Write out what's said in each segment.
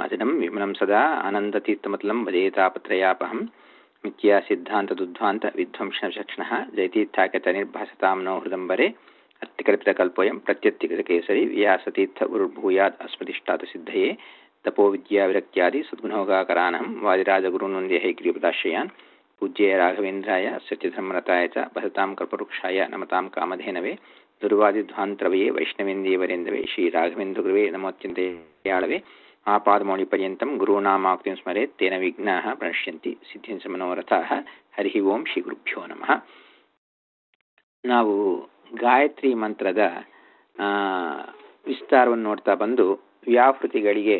अजडं विमलं सदा आनन्दतीर्थमतलं भजेतापत्रयापहं मिथ्या सिद्धान्तदुद्ध्वान्त विध्वंसनचक्षणः जयतीर्थाकतनिर्भासतां नो हृदम्बरे अत्तिकल्पितकल्पोऽयं प्रत्यत्तिकृतकेसरी व्यासतीर्थगुरुर्भूयात् अस्मदिष्टातसिद्धये तपोविद्याविरक्त्यादि सद्गुणोगाकरानहं वादिराजगुरून्वन्द्य हैग्रीपदाश्रयान् पूज्य राघवेन्द्राय सत्यधर्मरताय च भसतां कल्पवृक्षाय नमतां कामधेनवे ದುರ್ವಾದಿಧ್ವಾಂತರವೇ ವೈಷ್ಣವೇಂದೇವರೇಂದವೇ ಶ್ರೀ ರಾಘವೇಂದ್ರ ನಮೋತ್ಯಂತೆ ಯಾಳವೆ ಆಪಾದಮೌಳಿಪರ್ಯಂతం ಗುರುನಾಮಾಕ್ತಿಂ ಸ್ಮರೆತ್ ತೇನ ವಿಘ್ನಾಃ ಪ್ರಣಶ್ಯಂತಿ ಸಿದ್ಧಿಂಸ ಮನೋರಥಾಃ ಹರಿ ಓಂ ಶ್ರೀ ಗುರುಭ್ಯೋ ನಮಃ ನಾವು ಗಾಯತ್ರಿ ಮಂತ್ರದ ವಿಸ್ತಾರವನ್ನು ನೋಡ್ತಾ ಬಂದು ವ್ಯಾಹೃತಿಗಳಿಗೆ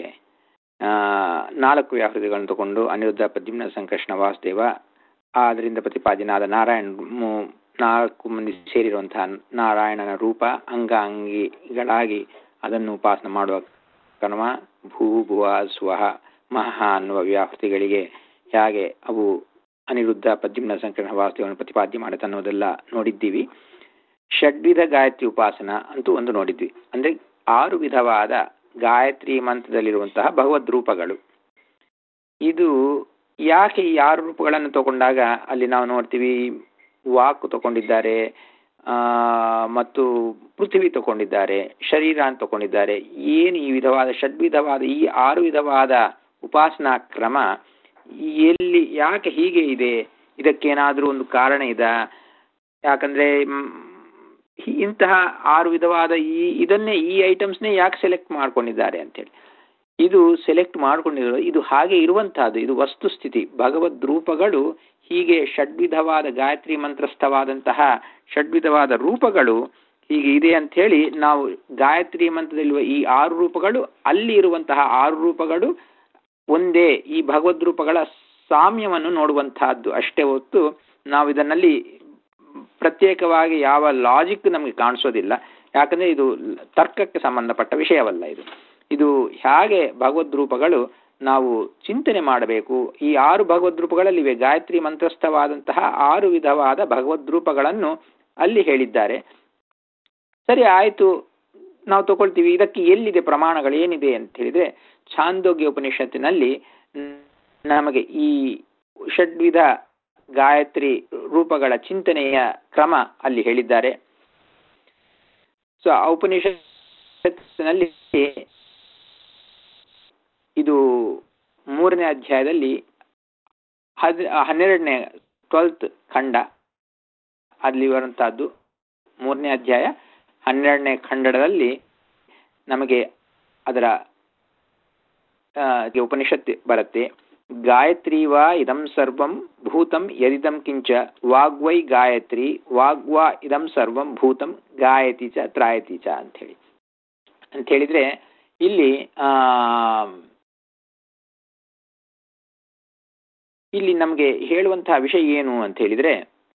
ನಾಲ್ಕು ವ್ಯಾಹೃತಿಗಳನ್ನು ತಗೊಂಡು ಅನಿರುದ್ಧ ಪದ್ಯುಮ್ನ ಸಂಕರ್ಷಣ ವಾಸುದೇವ ಅದರಿಂದ ಪ್ರತಿಪಾದ್ಯನಾದ ನಾರಾಯಣ ನಾಲ್ಕು ಮಂದಿ ಸೇರಿರುವಂತಹ ನಾರಾಯಣನ ರೂಪ ಅಂಗಾಂಗಿಗಳಾಗಿ ಅದನ್ನು ಉಪಾಸನೆ ಮಾಡುವ ಕ್ರಮ ಭೂ ಭುವ ಸ್ವಹ ಮಹ ಅನ್ನುವ ವ್ಯಾಹೃತಿಗಳಿಗೆ ಹೇಗೆ ಅವು ಅನಿರುದ್ಧ ಪದ್ಯುಮ್ನ ಸಂಕರಣ ವಾಸ್ತವವನ್ನು ಪ್ರತಿಪಾದ್ಯ ಮಾಡುತ್ತೆ ಅನ್ನೋದೆಲ್ಲ ನೋಡಿದ್ದೀವಿ ಷಡ್ವಿಧ ಗಾಯತ್ರಿ ಉಪಾಸನ ಅಂತೂ ಒಂದು ನೋಡಿದ್ವಿ ಅಂದ್ರೆ ಆರು ವಿಧವಾದ ಗಾಯತ್ರಿ ಮಂತ್ರದಲ್ಲಿರುವಂತಹ ಭಗವದ್ ರೂಪಗಳು ಇದು ಯಾಕೆ ಈ ಆರು ರೂಪಗಳನ್ನು ತಗೊಂಡಾಗ ಅಲ್ಲಿ ನಾವು ನೋಡ್ತೀವಿ ವಾಕ್ ತಗೊಂಡಿದ್ದಾರೆ ಮತ್ತು ಪೃಥ್ವಿ ತಗೊಂಡಿದ್ದಾರೆ ಶರೀರ ಅಂತ ತಗೊಂಡಿದ್ದಾರೆ ಏನು ಈ ವಿಧವಾದ ಷಡ್ವಿಧವಾದ ಈ ಆರು ವಿಧವಾದ ಉಪಾಸನಾ ಕ್ರಮ ಎಲ್ಲಿ ಯಾಕೆ ಹೀಗೆ ಇದೆ ಇದಕ್ಕೇನಾದರೂ ಒಂದು ಕಾರಣ ಇದೆ ಯಾಕಂದ್ರೆ ಇಂತಹ ಆರು ವಿಧವಾದ ಈ ಇದನ್ನೇ ಈ ಐಟಮ್ಸ್ನೇ ಯಾಕೆ ಸೆಲೆಕ್ಟ್ ಮಾಡ್ಕೊಂಡಿದ್ದಾರೆ ಅಂತೇಳಿ ಇದು ಸೆಲೆಕ್ಟ್ ಮಾಡ್ಕೊಂಡಿರೋ ಇದು ಹಾಗೆ ಇರುವಂತಹದ್ದು ಇದು ವಸ್ತುಸ್ಥಿತಿ ಭಗವದ್ ರೂಪಗಳು ಹೀಗೆ ಷಡ್ವಿಧವಾದ ಗಾಯತ್ರಿ ಮಂತ್ರಸ್ಥವಾದಂತಹ ಷಡ್ವಿಧವಾದ ರೂಪಗಳು ಹೀಗೆ ಇದೆ ಅಂತ ಹೇಳಿ ನಾವು ಗಾಯತ್ರಿ ಮಂತ್ರದಲ್ಲಿರುವ ಈ ಆರು ರೂಪಗಳು ಅಲ್ಲಿ ಇರುವಂತಹ ಆರು ರೂಪಗಳು ಒಂದೇ ಈ ಭಗವದ್ ರೂಪಗಳ ಸಾಮ್ಯವನ್ನು ನೋಡುವಂತಹದ್ದು ಅಷ್ಟೇ ಹೊತ್ತು ನಾವು ಇದನ್ನಲ್ಲಿ ಪ್ರತ್ಯೇಕವಾಗಿ ಯಾವ ಲಾಜಿಕ್ ನಮಗೆ ಕಾಣಿಸೋದಿಲ್ಲ ಯಾಕಂದ್ರೆ ಇದು ತರ್ಕಕ್ಕೆ ಸಂಬಂಧಪಟ್ಟ ವಿಷಯವಲ್ಲ ಇದು ಇದು ಹೇಗೆ ಭಗವದ್ ರೂಪಗಳು ನಾವು ಚಿಂತನೆ ಮಾಡಬೇಕು ಈ ಆರು ಭಗವದ್ ರೂಪಗಳಲ್ಲಿವೆ ಗಾಯತ್ರಿ ಮಂತ್ರಸ್ಥವಾದಂತಹ ಆರು ವಿಧವಾದ ಭಗವದ್ ರೂಪಗಳನ್ನು ಅಲ್ಲಿ ಹೇಳಿದ್ದಾರೆ ಸರಿ ಆಯಿತು ನಾವು ತಗೊಳ್ತೀವಿ ಇದಕ್ಕೆ ಎಲ್ಲಿದೆ ಪ್ರಮಾಣಗಳು ಏನಿದೆ ಅಂತ ಹೇಳಿದ್ರೆ ಛಾಂದೋಗ್ಯ ಉಪನಿಷತ್ತಿನಲ್ಲಿ ನಮಗೆ ಈ ಷಡ್ವಿಧ ಗಾಯತ್ರಿ ರೂಪಗಳ ಚಿಂತನೆಯ ಕ್ರಮ ಅಲ್ಲಿ ಹೇಳಿದ್ದಾರೆ ಸೊ ಆ ಉಪನಿಷತ್ತಿನಲ್ಲಿ ಇದು ಮೂರನೇ ಅಧ್ಯಾಯದಲ್ಲಿ ಹದ್ ಹನ್ನೆರಡನೇ ಟ್ವೆಲ್ತ್ ಖಂಡ ಅಲ್ಲಿ ಬರುವಂತಹದ್ದು ಮೂರನೇ ಅಧ್ಯಾಯ ಹನ್ನೆರಡನೇ ಖಂಡದಲ್ಲಿ ನಮಗೆ ಅದರ ಉಪನಿಷತ್ ಬರುತ್ತೆ ಗಾಯತ್ರಿ ವಾ ಇದಂ ಸರ್ವಂ ಭೂತಂ ಯದಿದಂ ಕಿಂಚ ವಾಗ್ವೈ ಗಾಯತ್ರಿ ವಾಗ್ವಾ ಇದಂ ಸರ್ವಂ ಭೂತಂ ಗಾಯತಿ ಚ ತ್ರಾಯತಿ ಚ ಅಂಥೇಳಿ ಅಂತ ಹೇಳಿದ್ರೆ ಇಲ್ಲಿ ಆ ಇಲ್ಲಿ ನಮಗೆ ಹೇಳುವಂತಹ ವಿಷಯ ಏನು ಅಂತ ಹೇಳಿದ್ರೆ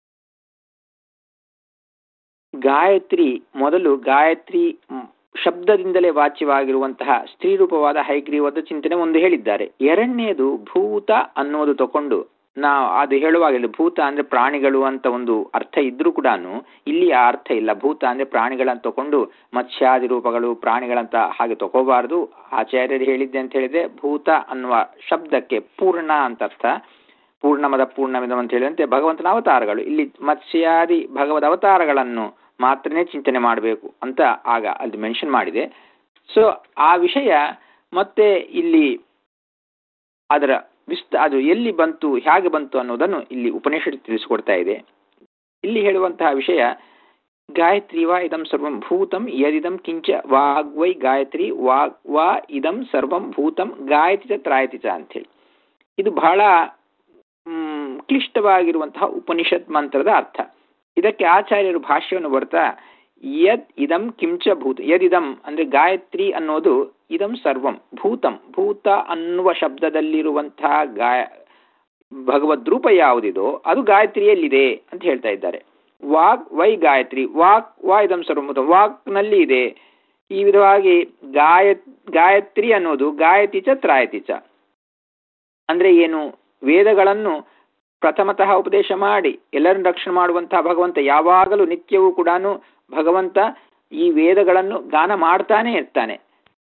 ಗಾಯತ್ರಿ ಮೊದಲು ಗಾಯತ್ರಿ ಶಬ್ದದಿಂದಲೇ ವಾಚ್ಯವಾಗಿರುವಂತಹ ಸ್ತ್ರೀ ರೂಪವಾದ ಹೈಗ್ರೀವದ ಚಿಂತನೆ ಒಂದು ಹೇಳಿದ್ದಾರೆ ಎರಡನೇದು ಭೂತ ಅನ್ನೋದು ತಕೊಂಡು ನಾವು ಅದು ಹೇಳುವಾಗ ಭೂತ ಅಂದ್ರೆ ಪ್ರಾಣಿಗಳು ಅಂತ ಒಂದು ಅರ್ಥ ಇದ್ರೂ ಕೂಡ ಇಲ್ಲಿ ಆ ಅರ್ಥ ಇಲ್ಲ ಭೂತ ಅಂದ್ರೆ ಪ್ರಾಣಿಗಳನ್ನ ತಕೊಂಡು ಮತ್ಸ್ಯಾದಿ ರೂಪಗಳು ಪ್ರಾಣಿಗಳಂತ ಹಾಗೆ ತಗೋಬಾರದು ಆಚಾರ್ಯರು ಹೇಳಿದ್ದೆ ಅಂತ ಹೇಳಿದ್ರೆ ಭೂತ ಅನ್ನುವ ಶಬ್ದಕ್ಕೆ ಪೂರ್ಣ ಅಂತ ಅರ್ಥ ಪೂರ್ಣಮದ ಪೂರ್ಣಮಿದಂ ಅಂತ ಹೇಳಿದಂತೆ ಭಗವಂತನ ಅವತಾರಗಳು ಇಲ್ಲಿ ಮತ್ಸ್ಯಾದಿ ಭಗವದ್ ಅವತಾರಗಳನ್ನು ಮಾತ್ರನೇ ಚಿಂತನೆ ಮಾಡಬೇಕು ಅಂತ ಆಗ ಅಲ್ಲಿ ಮೆನ್ಷನ್ ಮಾಡಿದೆ ಸೊ ಆ ವಿಷಯ ಮತ್ತೆ ಇಲ್ಲಿ ಅದರ ವಿಸ್ತ ಅದು ಎಲ್ಲಿ ಬಂತು ಹೇಗೆ ಬಂತು ಅನ್ನೋದನ್ನು ಇಲ್ಲಿ ಉಪನಿಷತ್ ತಿಳಿಸಿಕೊಡ್ತಾ ಇದೆ ಇಲ್ಲಿ ಹೇಳುವಂತಹ ವಿಷಯ ಗಾಯತ್ರಿ ವಾ ಇದಂ ಸರ್ವಂ ಭೂತಂ ಯದಿದಂ ಕಿಂಚ ವಾಗ್ವೈ ಗಾಯತ್ರಿ ವಾಗ್ ವಾ ಇದಂ ಸರ್ವಂ ಭೂತಂ ಗಾಯತಿ ಚ ತ್ರಾಯತಿ ಚ ಅಂಥೇಳಿ ಇದು ಬಹಳ ಕ್ಲಿಷ್ಟವಾಗಿರುವಂತಹ ಉಪನಿಷತ್ ಮಂತ್ರದ ಅರ್ಥ ಇದಕ್ಕೆ ಆಚಾರ್ಯರು ಭಾಷ್ಯವನ್ನು ಬರ್ತಾ ಯದ್ ಇದಂ ಕಿಂಚ ಭೂತ ಯದಿದಂ ಅಂದ್ರೆ ಗಾಯತ್ರಿ ಅನ್ನೋದು ಇದಂ ಸರ್ವಂ ಭೂತಂ ಭೂತ ಅನ್ನುವ ಶಬ್ದದಲ್ಲಿರುವಂತಹ ಗಾಯ ಭಗವದ್ ರೂಪ ಯಾವುದಿದೋ ಅದು ಗಾಯತ್ರಿಯಲ್ಲಿದೆ ಅಂತ ಹೇಳ್ತಾ ಇದ್ದಾರೆ ವಾಕ್ ವೈ ಗಾಯತ್ರಿ ವಾಕ್ ವಾ ಇದಂ ಸರ್ವಭೂತ ವಾಕ್ನಲ್ಲಿ ಇದೆ ಈ ವಿಧವಾಗಿ ಗಾಯ ಗಾಯತ್ರಿ ಅನ್ನೋದು ಗಾಯತಿ ಚ ತ್ರಾಯತಿ ಚ ಅಂದ್ರೆ ಏನು ವೇದಗಳನ್ನು ಪ್ರಥಮತಃ ಉಪದೇಶ ಮಾಡಿ ಎಲ್ಲರನ್ನು ರಕ್ಷಣೆ ಮಾಡುವಂತಹ ಭಗವಂತ ಯಾವಾಗಲೂ ನಿತ್ಯವೂ ಕೂಡ ಭಗವಂತ ಈ ವೇದಗಳನ್ನು ಗಾನ ಮಾಡ್ತಾನೆ ಇರ್ತಾನೆ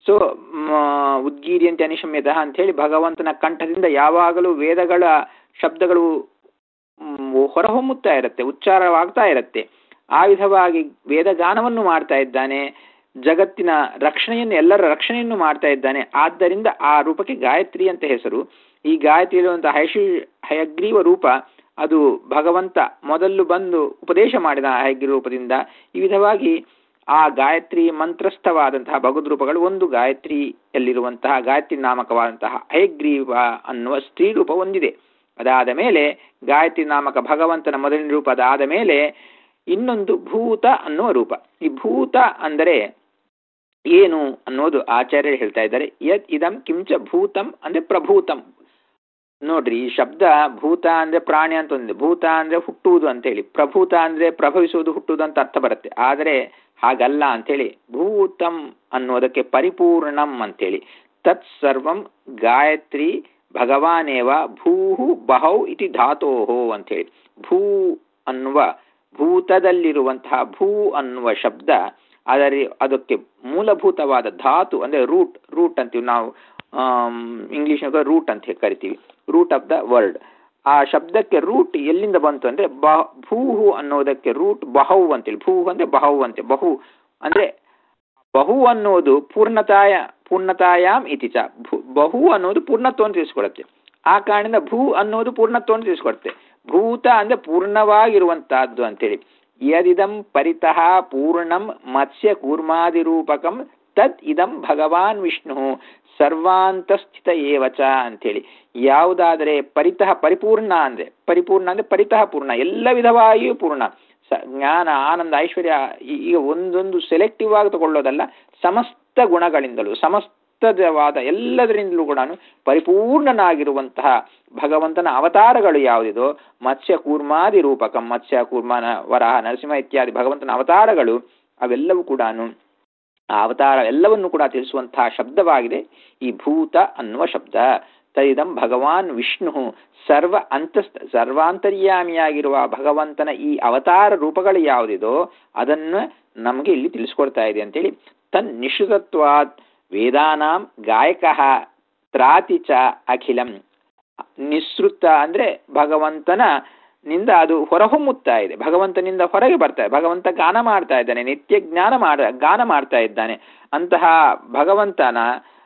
ಸೊ ಉದ್ಗೀರ್ಯಂತೆ ಅನಿಶಮ್ಯತ ಅಂತ ಹೇಳಿ ಭಗವಂತನ ಕಂಠದಿಂದ ಯಾವಾಗಲೂ ವೇದಗಳ ಶಬ್ದಗಳು ಹೊರಹೊಮ್ಮುತ್ತಾ ಇರುತ್ತೆ ಉಚ್ಚಾರವಾಗ್ತಾ ಇರುತ್ತೆ ಆ ವಿಧವಾಗಿ ವೇದಗಾನವನ್ನು ಮಾಡ್ತಾ ಇದ್ದಾನೆ ಜಗತ್ತಿನ ರಕ್ಷಣೆಯನ್ನು ಎಲ್ಲರ ರಕ್ಷಣೆಯನ್ನು ಮಾಡ್ತಾ ಇದ್ದಾನೆ ಆದ್ದರಿಂದ ಆ ರೂಪಕ್ಕೆ ಗಾಯತ್ರಿ ಅಂತ ಹೆಸರು ಈ ಗಾಯತ್ರಿ ಇರುವಂತಹ ಹಯಶಿ ಹಯಗ್ರೀವ ರೂಪ ಅದು ಭಗವಂತ ಮೊದಲು ಬಂದು ಉಪದೇಶ ಮಾಡಿದ ಹಯಗ್ರೀವ ರೂಪದಿಂದ ಈ ವಿಧವಾಗಿ ಆ ಗಾಯತ್ರಿ ಮಂತ್ರಸ್ಥವಾದಂತಹ ಭಗವದ್ ರೂಪಗಳು ಒಂದು ಗಾಯತ್ರಿಯಲ್ಲಿರುವಂತಹ ಗಾಯತ್ರಿ ನಾಮಕವಾದಂತಹ ಹಯಗ್ರೀವ ಅನ್ನುವ ಸ್ತ್ರೀ ರೂಪ ಹೊಂದಿದೆ ಅದಾದ ಮೇಲೆ ಗಾಯತ್ರಿ ನಾಮಕ ಭಗವಂತನ ಮೊದಲಿನ ರೂಪ ಅದಾದ ಮೇಲೆ ಇನ್ನೊಂದು ಭೂತ ಅನ್ನುವ ರೂಪ ಈ ಭೂತ ಅಂದರೆ ಏನು ಅನ್ನೋದು ಆಚಾರ್ಯರು ಹೇಳ್ತಾ ಇದ್ದಾರೆ ಯದ್ ಇದಂ ಕಿಂಚ ಭೂತಂ ಅಂದ್ರೆ ಪ್ರಭೂತಂ ನೋಡ್ರಿ ಈ ಶಬ್ದ ಭೂತ ಅಂದ್ರೆ ಪ್ರಾಣಿ ಅಂತ ಒಂದಿದೆ ಭೂತ ಅಂದ್ರೆ ಹುಟ್ಟುವುದು ಅಂತ ಹೇಳಿ ಪ್ರಭೂತ ಅಂದ್ರೆ ಪ್ರಭವಿಸುವುದು ಹುಟ್ಟುವುದು ಅಂತ ಅರ್ಥ ಬರುತ್ತೆ ಆದರೆ ಹಾಗಲ್ಲ ಅಂತೇಳಿ ಭೂತಂ ಅನ್ನೋದಕ್ಕೆ ಪರಿಪೂರ್ಣಂ ಅಂತೇಳಿ ತತ್ ಸರ್ವಂ ಗಾಯತ್ರಿ ಭಗವಾನೇವ ಭೂಹು ಬಹೌ ಇತಿ ಧಾತೋಹೋ ಅಂತೇಳಿ ಭೂ ಅನ್ನುವ ಭೂತದಲ್ಲಿರುವಂತಹ ಭೂ ಅನ್ನುವ ಶಬ್ದ ಅದರ ಅದಕ್ಕೆ ಮೂಲಭೂತವಾದ ಧಾತು ಅಂದ್ರೆ ರೂಟ್ ರೂಟ್ ಅಂತೀವಿ ನಾವು ಇಂಗ್ಲಿಷ್ ರೂಟ್ ಅಂತ ಕರಿತೀವಿ ರೂಟ್ ಆಫ್ ದ ವರ್ಡ್ ಆ ಶಬ್ದಕ್ಕೆ ರೂಟ್ ಎಲ್ಲಿಂದ ಬಂತು ಅಂದ್ರೆ ಬ ಭೂಹು ಅನ್ನೋದಕ್ಕೆ ರೂಟ್ ಬಹೌ ಅಂತೇಳಿ ಭೂ ಅಂದ್ರೆ ಬಹೌ ಅಂತೆ ಬಹು ಅಂದ್ರೆ ಬಹು ಅನ್ನೋದು ಪೂರ್ಣತಾಯ ಪೂರ್ಣತಾಯಾಮ್ ಇತಿಚ ಬಹು ಅನ್ನೋದು ಪೂರ್ಣತ್ವವನ್ನು ತಿಳಿಸ್ಕೊಡುತ್ತೆ ಆ ಕಾರಣದಿಂದ ಭೂ ಅನ್ನೋದು ಪೂರ್ಣತ್ವವನ್ನು ತಿಳಿಸ್ಕೊಡುತ್ತೆ ಭೂತ ಅಂದ್ರೆ ಪೂರ್ಣವಾಗಿರುವಂತಹದ್ದು ಅಂತೇಳಿ ಯದಿದಂ ಪರಿತಃ ಪೂರ್ಣಂ ಮತ್ಸ್ಯ ಕೂರ್ಮಾದಿರೂಪಕಂ ತದ್ ಇದಂ ಭಗವಾನ್ ವಿಷ್ಣು ಸರ್ವಾಂತಸ್ಥಿತ ಏವಚ ಅಂತೇಳಿ ಯಾವುದಾದರೆ ಪರಿತಃ ಪರಿಪೂರ್ಣ ಅಂದ್ರೆ ಪರಿಪೂರ್ಣ ಅಂದ್ರೆ ಪರಿತಃ ಪೂರ್ಣ ಎಲ್ಲ ವಿಧವಾಗಿಯೂ ಪೂರ್ಣ ಸ ಜ್ಞಾನ ಆನಂದ ಐಶ್ವರ್ಯ ಈಗ ಒಂದೊಂದು ಸೆಲೆಕ್ಟಿವ್ ಆಗಿ ತಗೊಳ್ಳೋದಲ್ಲ ಸಮಸ್ತ ಗುಣಗಳಿಂದಲೂ ಸಮಸ್ತವಾದ ಎಲ್ಲದರಿಂದಲೂ ಕೂಡ ಪರಿಪೂರ್ಣನಾಗಿರುವಂತಹ ಭಗವಂತನ ಅವತಾರಗಳು ಯಾವುದಿದೋ ಮತ್ಸ್ಯ ಕೂರ್ಮಾದಿ ರೂಪಕಂ ಮತ್ಸ್ಯ ಕೂರ್ಮನ ವರಾಹ ನರಸಿಂಹ ಇತ್ಯಾದಿ ಭಗವಂತನ ಅವತಾರಗಳು ಅವೆಲ್ಲವೂ ಕೂಡ ಆ ಅವತಾರ ಎಲ್ಲವನ್ನು ಕೂಡ ತಿಳಿಸುವಂತಹ ಶಬ್ದವಾಗಿದೆ ಈ ಭೂತ ಅನ್ನುವ ಶಬ್ದ ತೈದಂ ಭಗವಾನ್ ವಿಷ್ಣು ಸರ್ವ ಅಂತಸ್ಥ ಸರ್ವಾಂತರ್ಯಾಮಿಯಾಗಿರುವ ಭಗವಂತನ ಈ ಅವತಾರ ರೂಪಗಳು ಯಾವುದಿದೋ ಅದನ್ನು ನಮಗೆ ಇಲ್ಲಿ ತಿಳಿಸ್ಕೊಡ್ತಾ ಇದೆ ಅಂತೇಳಿ ತನ್ ನಿಶ್ಚಿತತ್ವಾತ್ ವೇದಾನಾಂ ಗಾಯಕ ತ್ರಾತಿ ಚ ಅಖಿಲಂ ನಿಸೃತ ಅಂದ್ರೆ ಭಗವಂತನ ನಿಂದ ಅದು ಹೊರಹೊಮ್ಮುತ್ತಾ ಇದೆ ಭಗವಂತನಿಂದ ಹೊರಗೆ ಬರ್ತಾ ಇದೆ ಭಗವಂತ ಗಾನ ಮಾಡ್ತಾ ಇದ್ದಾನೆ ನಿತ್ಯ ಜ್ಞಾನ ಮಾಡ ಗಾನ ಮಾಡ್ತಾ ಇದ್ದಾನೆ ಅಂತಹ ಭಗವಂತನ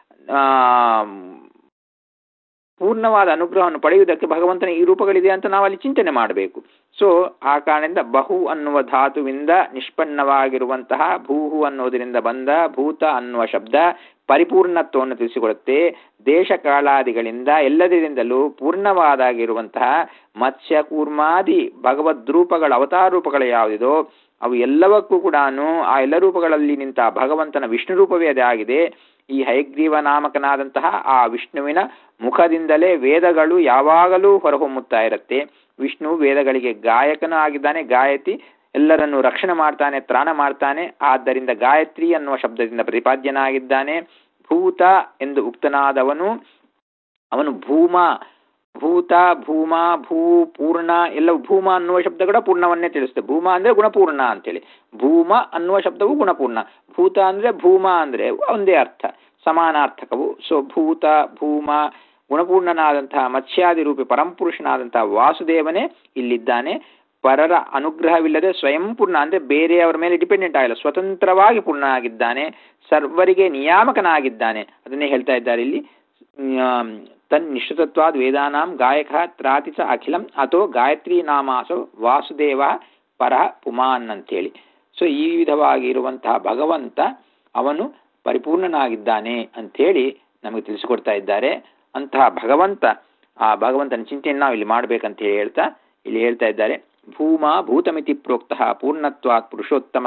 ಪೂರ್ಣವಾದ ಅನುಗ್ರಹವನ್ನು ಪಡೆಯುವುದಕ್ಕೆ ಭಗವಂತನ ಈ ರೂಪಗಳಿದೆ ಅಂತ ನಾವು ಅಲ್ಲಿ ಚಿಂತನೆ ಮಾಡಬೇಕು ಸೊ ಆ ಕಾರಣದಿಂದ ಬಹು ಅನ್ನುವ ಧಾತುವಿಂದ ನಿಷ್ಪನ್ನವಾಗಿರುವಂತಹ ಭೂಹು ಅನ್ನೋದರಿಂದ ಬಂದ ಭೂತ ಅನ್ನುವ ಶಬ್ದ ಪರಿಪೂರ್ಣತ್ವವನ್ನು ತಿಳಿಸಿಕೊಡುತ್ತೆ ದೇಶ ಕಾಲಾದಿಗಳಿಂದ ಎಲ್ಲದರಿಂದಲೂ ಪೂರ್ಣವಾದಾಗಿರುವಂತಹ ಮತ್ಸ್ಯ ಕೂರ್ಮಾದಿ ಭಗವದ್ರೂಪಗಳ ಅವತಾರ ರೂಪಗಳು ಯಾವುದಿದೋ ಅವು ಎಲ್ಲವಕ್ಕೂ ಕೂಡ ಆ ಎಲ್ಲ ರೂಪಗಳಲ್ಲಿ ನಿಂತ ಭಗವಂತನ ವಿಷ್ಣು ರೂಪವೇ ಅದೇ ಆಗಿದೆ ಈ ಹಯಗ್ರೀವ ನಾಮಕನಾದಂತಹ ಆ ವಿಷ್ಣುವಿನ ಮುಖದಿಂದಲೇ ವೇದಗಳು ಯಾವಾಗಲೂ ಹೊರಹೊಮ್ಮುತ್ತಾ ಇರುತ್ತೆ ವಿಷ್ಣು ವೇದಗಳಿಗೆ ಗಾಯಕನೂ ಆಗಿದ್ದಾನೆ ಗಾಯತಿ ಎಲ್ಲರನ್ನು ರಕ್ಷಣೆ ಮಾಡ್ತಾನೆ ತ್ರಾಣ ಮಾಡ್ತಾನೆ ಆದ್ದರಿಂದ ಗಾಯತ್ರಿ ಅನ್ನುವ ಶಬ್ದದಿಂದ ಪ್ರತಿಪಾದ್ಯನಾಗಿದ್ದಾನೆ ಭೂತ ಎಂದು ಉಕ್ತನಾದವನು ಅವನು ಭೂಮ ಭೂತ ಭೂಮ ಭೂ ಪೂರ್ಣ ಎಲ್ಲ ಭೂಮ ಅನ್ನುವ ಶಬ್ದ ಕೂಡ ಪೂರ್ಣವನ್ನೇ ತಿಳಿಸುತ್ತೆ ಭೂಮ ಅಂದ್ರೆ ಗುಣಪೂರ್ಣ ಅಂತೇಳಿ ಭೂಮ ಅನ್ನುವ ಶಬ್ದವು ಗುಣಪೂರ್ಣ ಭೂತ ಅಂದ್ರೆ ಭೂಮ ಅಂದ್ರೆ ಒಂದೇ ಅರ್ಥ ಸಮಾನಾರ್ಥಕವು ಸೊ ಭೂತ ಭೂಮ ಗುಣಪೂರ್ಣನಾದಂತಹ ಮತ್ಸ್ಯಾದಿ ರೂಪಿ ಪರಂಪುರುಷನಾದಂತಹ ವಾಸುದೇವನೇ ಇಲ್ಲಿದ್ದಾನೆ ಪರರ ಅನುಗ್ರಹವಿಲ್ಲದೆ ಸ್ವಯಂ ಪೂರ್ಣ ಅಂದ್ರೆ ಬೇರೆಯವರ ಮೇಲೆ ಡಿಪೆಂಡೆಂಟ್ ಆಗಿಲ್ಲ ಸ್ವತಂತ್ರವಾಗಿ ಪೂರ್ಣನಾಗಿದ್ದಾನೆ ಸರ್ವರಿಗೆ ನಿಯಾಮಕನಾಗಿದ್ದಾನೆ ಅದನ್ನೇ ಹೇಳ್ತಾ ಇದ್ದಾರೆ ಇಲ್ಲಿ ತನ್ ನಿಶ್ಚಿತತ್ವಾದ್ ವೇದಾನಾಂ ಗಾಯಕ ತ್ರಾತಿ ಚ ಅಖಿಲಂ ಅಥೋ ಗಾಯತ್ರಿ ನಾಮಾಸು ವಾಸುದೇವ ಪರ ಪುಮಾನ್ ಅಂತೇಳಿ ಸೊ ಈ ವಿಧವಾಗಿ ಇರುವಂತಹ ಭಗವಂತ ಅವನು ಪರಿಪೂರ್ಣನಾಗಿದ್ದಾನೆ ಅಂಥೇಳಿ ನಮಗೆ ತಿಳಿಸಿಕೊಡ್ತಾ ಇದ್ದಾರೆ ಅಂತಹ ಭಗವಂತ ಆ ಭಗವಂತನ ಚಿಂತೆಯನ್ನು ನಾವು ಇಲ್ಲಿ ಮಾಡಬೇಕಂತ ಹೇಳಿ ಹೇಳ್ತಾ ಇಲ್ಲಿ ಹೇಳ್ತಾ ಇದ್ದಾರೆ ಭೂಮ ಭೂತಮಿತಿ ಪ್ರೋಕ್ತ ಪೂರ್ಣತ್ವಾತ್ ಪುರುಷೋತ್ತಮ